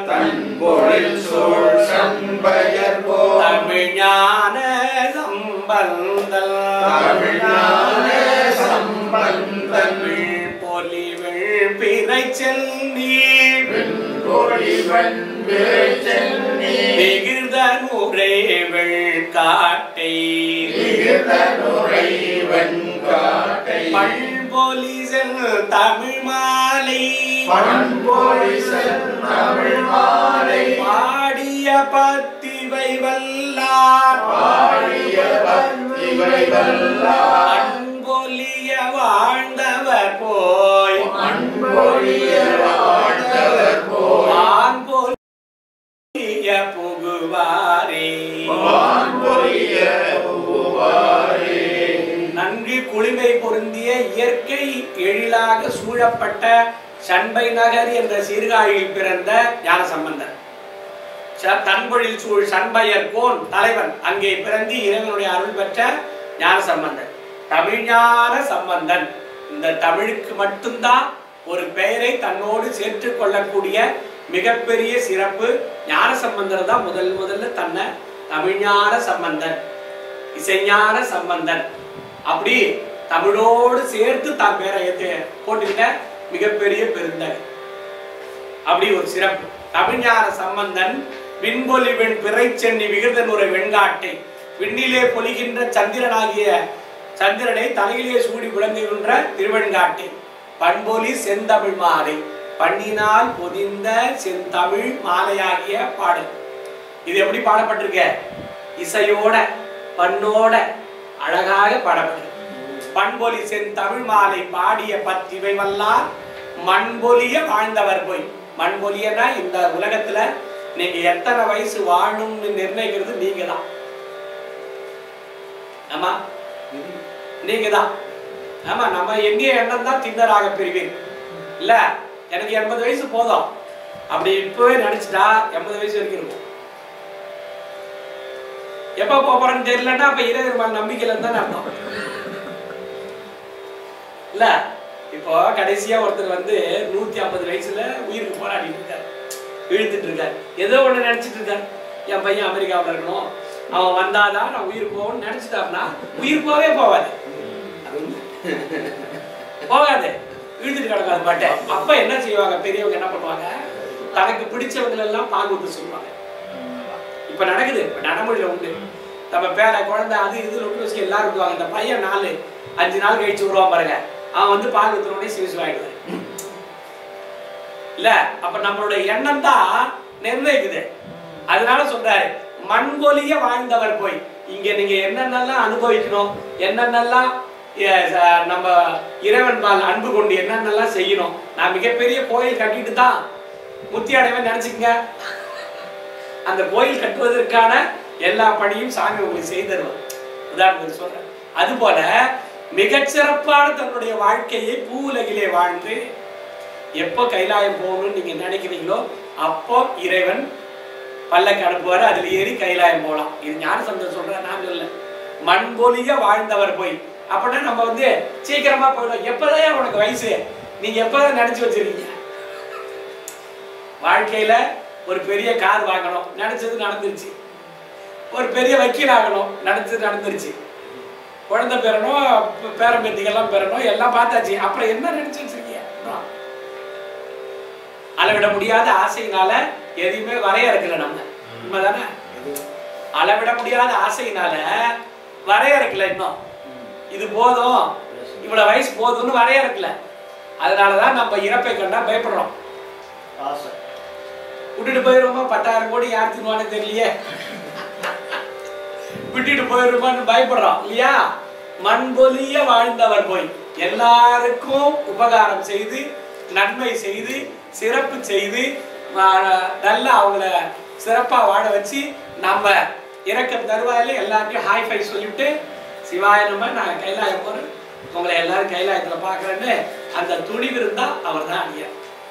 தமிழ் ஞான சம்பந்தல் தமிழ் பொலிவள் பிறை செல்வி விகிர்த முறை வெள் வெண்காட்டை வெண்காட்டை பண்பொலி செல் தமிழ் மாலை பண்பொழி தமிழ் மாலை பாடிய பத்திவை வல்லார் பாடிய பக்திவை வல்லார் அன்பொலிய வாழ்ந்தவர் போய் அன்பொழிய வாழ்ந்தவர் போல் வான்பொலிய புகுவாரே வான்பொழிய புகுவாரே நன்கு குளிமை பொருந்திய இயற்கை எழிலாக சூழப்பட்ட சண்பை நகர் என்ற சீர்காழியில் பிறந்த ஞான சம்பந்தர் ச- தன்பொழில் சூழ் சண்பையர் கோன் தலைவன் அங்கே பிறந்து இறைவனுடைய அருள் பெற்ற ஞான சம்பந்தன் தமிழ்ஞான சம்பந்தன் இந்த தமிழுக்கு மட்டும்தான் ஒரு பெயரை தன்னோடு சேர்த்துக் கொள்ளக்கூடிய மிகப்பெரிய சிறப்பு ஞான சம்பந்தர் தான் முதல் முதல்ல தன்னை தமிழ்ஞான சம்பந்தன் இசைஞான சம்பந்தன் அப்படி தமிழோடு சேர்த்து தான் பேரை ஏத்து போட்டுக்கிட்ட மிகப்பெரிய பெருந்தகை அப்படி ஒரு சிறப்பு தமிழ்ஞான சம்பந்தன் விண்பொலி வெண் பிறை சென்னி விகிர்தனுரை வெண்காட்டை விண்ணிலே பொலிகின்ற சந்திரனாகிய சந்திரனை தலையிலே சூடி விளங்குகின்ற திருவெண்காட்டை பண்பொலி செந்தமிழ் மாலை பண்ணினால் பொதிந்த செந்தமிழ் மாலையாகிய பாடல் இது எப்படி பாடப்பட்டிருக்க இசையோட பண்ணோட அழகாக பாடப்பட்டிருக்கு பண்பொலி செந்தமிழ் மாலை பாடிய பத்திவை வல்லார் மண்பொலிய வாழ்ந்தவர் போய் மண்பொலியனா இந்த உலகத்துல நீங்க எத்தனை வயசு வாழணும்னு நிர்ணயிக்கிறது நீங்க தான் ஆமா நீங்க தான் ஆமா நம்ம எண்ணிய எண்ணம் தான் திண்ணராக பெறுவீர் இல்ல எனக்கு எண்பது வயசு போதும் அப்படி இப்பவே நினைச்சிட்டா எண்பது வயசு வரைக்கும் இருக்கும் எப்ப போப் போறேன்னு தெரியலன்னா அப்ப இறைவர் மேல நம்பிக்கையில இருந்தா அர்த்தம் இல்ல இப்போ கடைசியா ஒருத்தர் வந்து நூத்தி ஐம்பது வயசுல உயிருக்கு போராடிட்டு இருக்காரு இழுத்துட்டு இருக்காரு ஏதோ ஒண்ணு நினைச்சிட்டு இருக்காரு என் பையன் அமெரிக்காவுல இருக்கணும் அவன் வந்தாதான் நான் உயிர் போகணும்னு நினைச்சிட்டாருன்னா உயிர் போவே போவாது போகாது இழுத்துட்டு கிடக்காது பாட்டை அப்ப என்ன செய்வாங்க பெரியவங்க என்ன பண்ணுவாங்க தனக்கு பிடிச்சவங்க எல்லாம் பால் ஊத்த சொல்லுவாங்க இப்ப நடக்குது இப்ப நடைமுறையில உண்டு நம்ம பேர குழந்தை அது இது ரொம்ப வச்சு எல்லாரும் விடுவாங்க இந்த பையன் நாலு அஞ்சு நாள் கழிச்சு வருவான் பாருங்க அவன் வந்து பால் ஊத்துறோடனே சிவிசு ஆயிடுவாரு இல்ல அப்ப நம்மளுடைய எண்ணம் தான் நிர்ணயிக்குது அதனால சொல்றாரு மண்பொலிய வாழ்ந்தவர் போய் இங்க நீங்க என்னென்னலாம் அனுபவிக்கணும் என்னென்னலாம் எ, ச- நம்ம இறைவன் பால் அன்பு கொண்டு என்னென்னலாம் செய்யணும் நான் மிகப்பெரிய கோயில் கட்டிட்டு தான் முத்தி அடைவன் நினைச்சுக்கங்க அந்த கோயில் கட்டுவதற்கான எல்லா பணியும் சாமி உங்களுக்கு செய்து தருவார் உதாரணத்துக்கு சொல்றேன் அதுபோல மிகச்சிறப்பான தன்னுடைய வாழ்க்கையை பூ உலகிலே வாழ்ந்து எப்போ கைலாயம் போகணும்னு நீங்க நினைக்கிறீங்களோ அப்போ இறைவன் பல்லக்கு அனுப்புவார் அதுல ஏறி கைலாயம் போகலாம் இது ஞானசந்தர் சொல்ற நான் சொல்ல மண்பொலிய வாழ்ந்தவர் போய் அப்படின்னா நம்ம வந்து சீக்கிரமா போயிடும் எப்பதான் உனக்கு வயசு நீங்க எப்பதான் நினைச்சு வச்சிருக்கீங்க வாழ்க்கையில ஒரு பெரிய கார் வாங்கணும் நினைச்சது நடந்துருச்சு ஒரு பெரிய வக்கீல் ஆகணும் நினைச்சது நடந்துருச்சு குழந்தை பெறணும் ப- பேரன் பேத்திகள்லாம் பெறணும் எல்லாம் பார்த்தாச்சு அப்புறம் என்ன நினைச்சு வச்சிருக்கீங்க அப்புறம் அளவிட முடியாத ஆசையினால எதையுமே வரையறுக்கல நம்ம உண்மைதானே அளவிட முடியாத ஆசையினால வரையறுக்கல இன்னும் இது போதும் இவ்வளவு வயசு போதும்னு வரையறுக்கல அதனாலதான் நம்ம இறப்பை கண்டா பயப்படுறோம் ஆசை விட்டுட்டு போயிருவோமா பத்தாயிரம் கோடி யார் தின்னுவானு தெரியலையே விட்டுட்டு போயிருவோமான்னு பயப்படுறோம் இல்லையா மண்பொலிய வாழ்ந்தவர் போய் எல்லாருக்கும் உபகாரம் செய்து நன்மை செய்து சிறப்பு செய்து வா- நல்லா அவங்கள சிறப்பா வாழ வச்சு நம்ம இறக்கம் தருவாயில எல்லாத்தையும் ஹாய் ஃபை சொல்லிவிட்டு சிவாய நம்ம நான் கைலாயம் போறேன் உங்களை எல்லாரும் கைலாயத்துல பாக்குறேன்னு அந்த துணிவு இருந்தா அவர் தான் அடியார்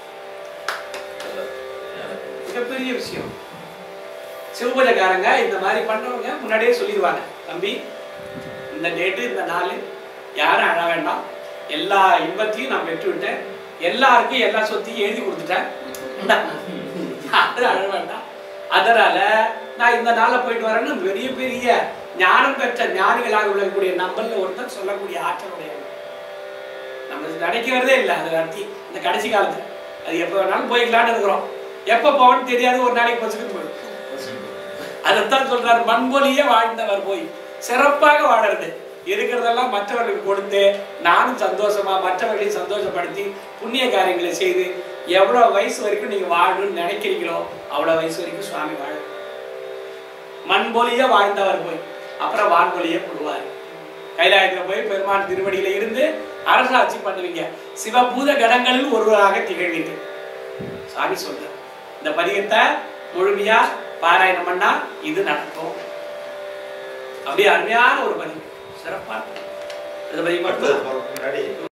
மிகப்பெரிய விஷயம் சிவபூஜைக்காரங்க இந்த மாதிரி பண்றவங்க முன்னாடியே சொல்லிடுவாங்க தம்பி இந்த டேட்டு இந்த நாள் யாரும் அழ வேண்டாம் எல்லா இன்பத்தையும் நான் பெற்று விட்டேன் எல்லாருக்கும் எல்லா சொத்தையும் எழுதி கொடுத்துட்டேன் யாரும் அழ வேண்டாம் அதனால நான் இந்த நாள்ல போயிட்டு வரேன்னு பெரிய பெரிய ஞானம் பெற்ற ஞானிகளாக விளங்கக்கூடிய நம்மள ஒருத்தர் சொல்லக்கூடிய ஆற்றலுடையவங்க நம்ம நினைக்கிறதே இல்லை அது அர்த்தி இந்த கடைசி காலத்துல அது எப்போ வேணாலும் போய்க்கலாம்னு இருக்கிறோம் எப்போ போவோம்னு தெரியாது ஒரு நாளைக்கு பசுக்கு போயிடும் அதைத்தான் சொல்றார் மண்பொலியே வாழ்ந்தவர் போய் சிறப்பாக வாழறது இருக்கிறதெல்லாம் மற்றவர்களுக்கு கொடுத்து நானும் சந்தோஷமா மற்றவர்களையும் சந்தோஷப்படுத்தி புண்ணிய காரியங்களை செய்து எவ்வளவு வயசு வரைக்கும் நீங்க வாழணும்னு நினைக்கிறீங்களோ அவ்வளவு வயசு வரைக்கும் சுவாமி வாழ மண்பொலிய வாழ்ந்தவர் போய் அப்புறம் வான்பொலிய போடுவார் கைலாயத்துல போய் பெருமான் திருவடியில இருந்து அரசாட்சி பண்ணுவீங்க சிவபூத கடங்களில் ஒருவராக திகழ்வீங்க சாமி சொல்ற இந்த பதிகத்தை முழுமையா பாராயணம் பண்ணா இது நடக்கும் அப்படியே அருமையான ஒரு பதிவு சிறப்பான இந்த பதிவு மட்டும் அடுத்தது போறதுக்கு முன்னாடி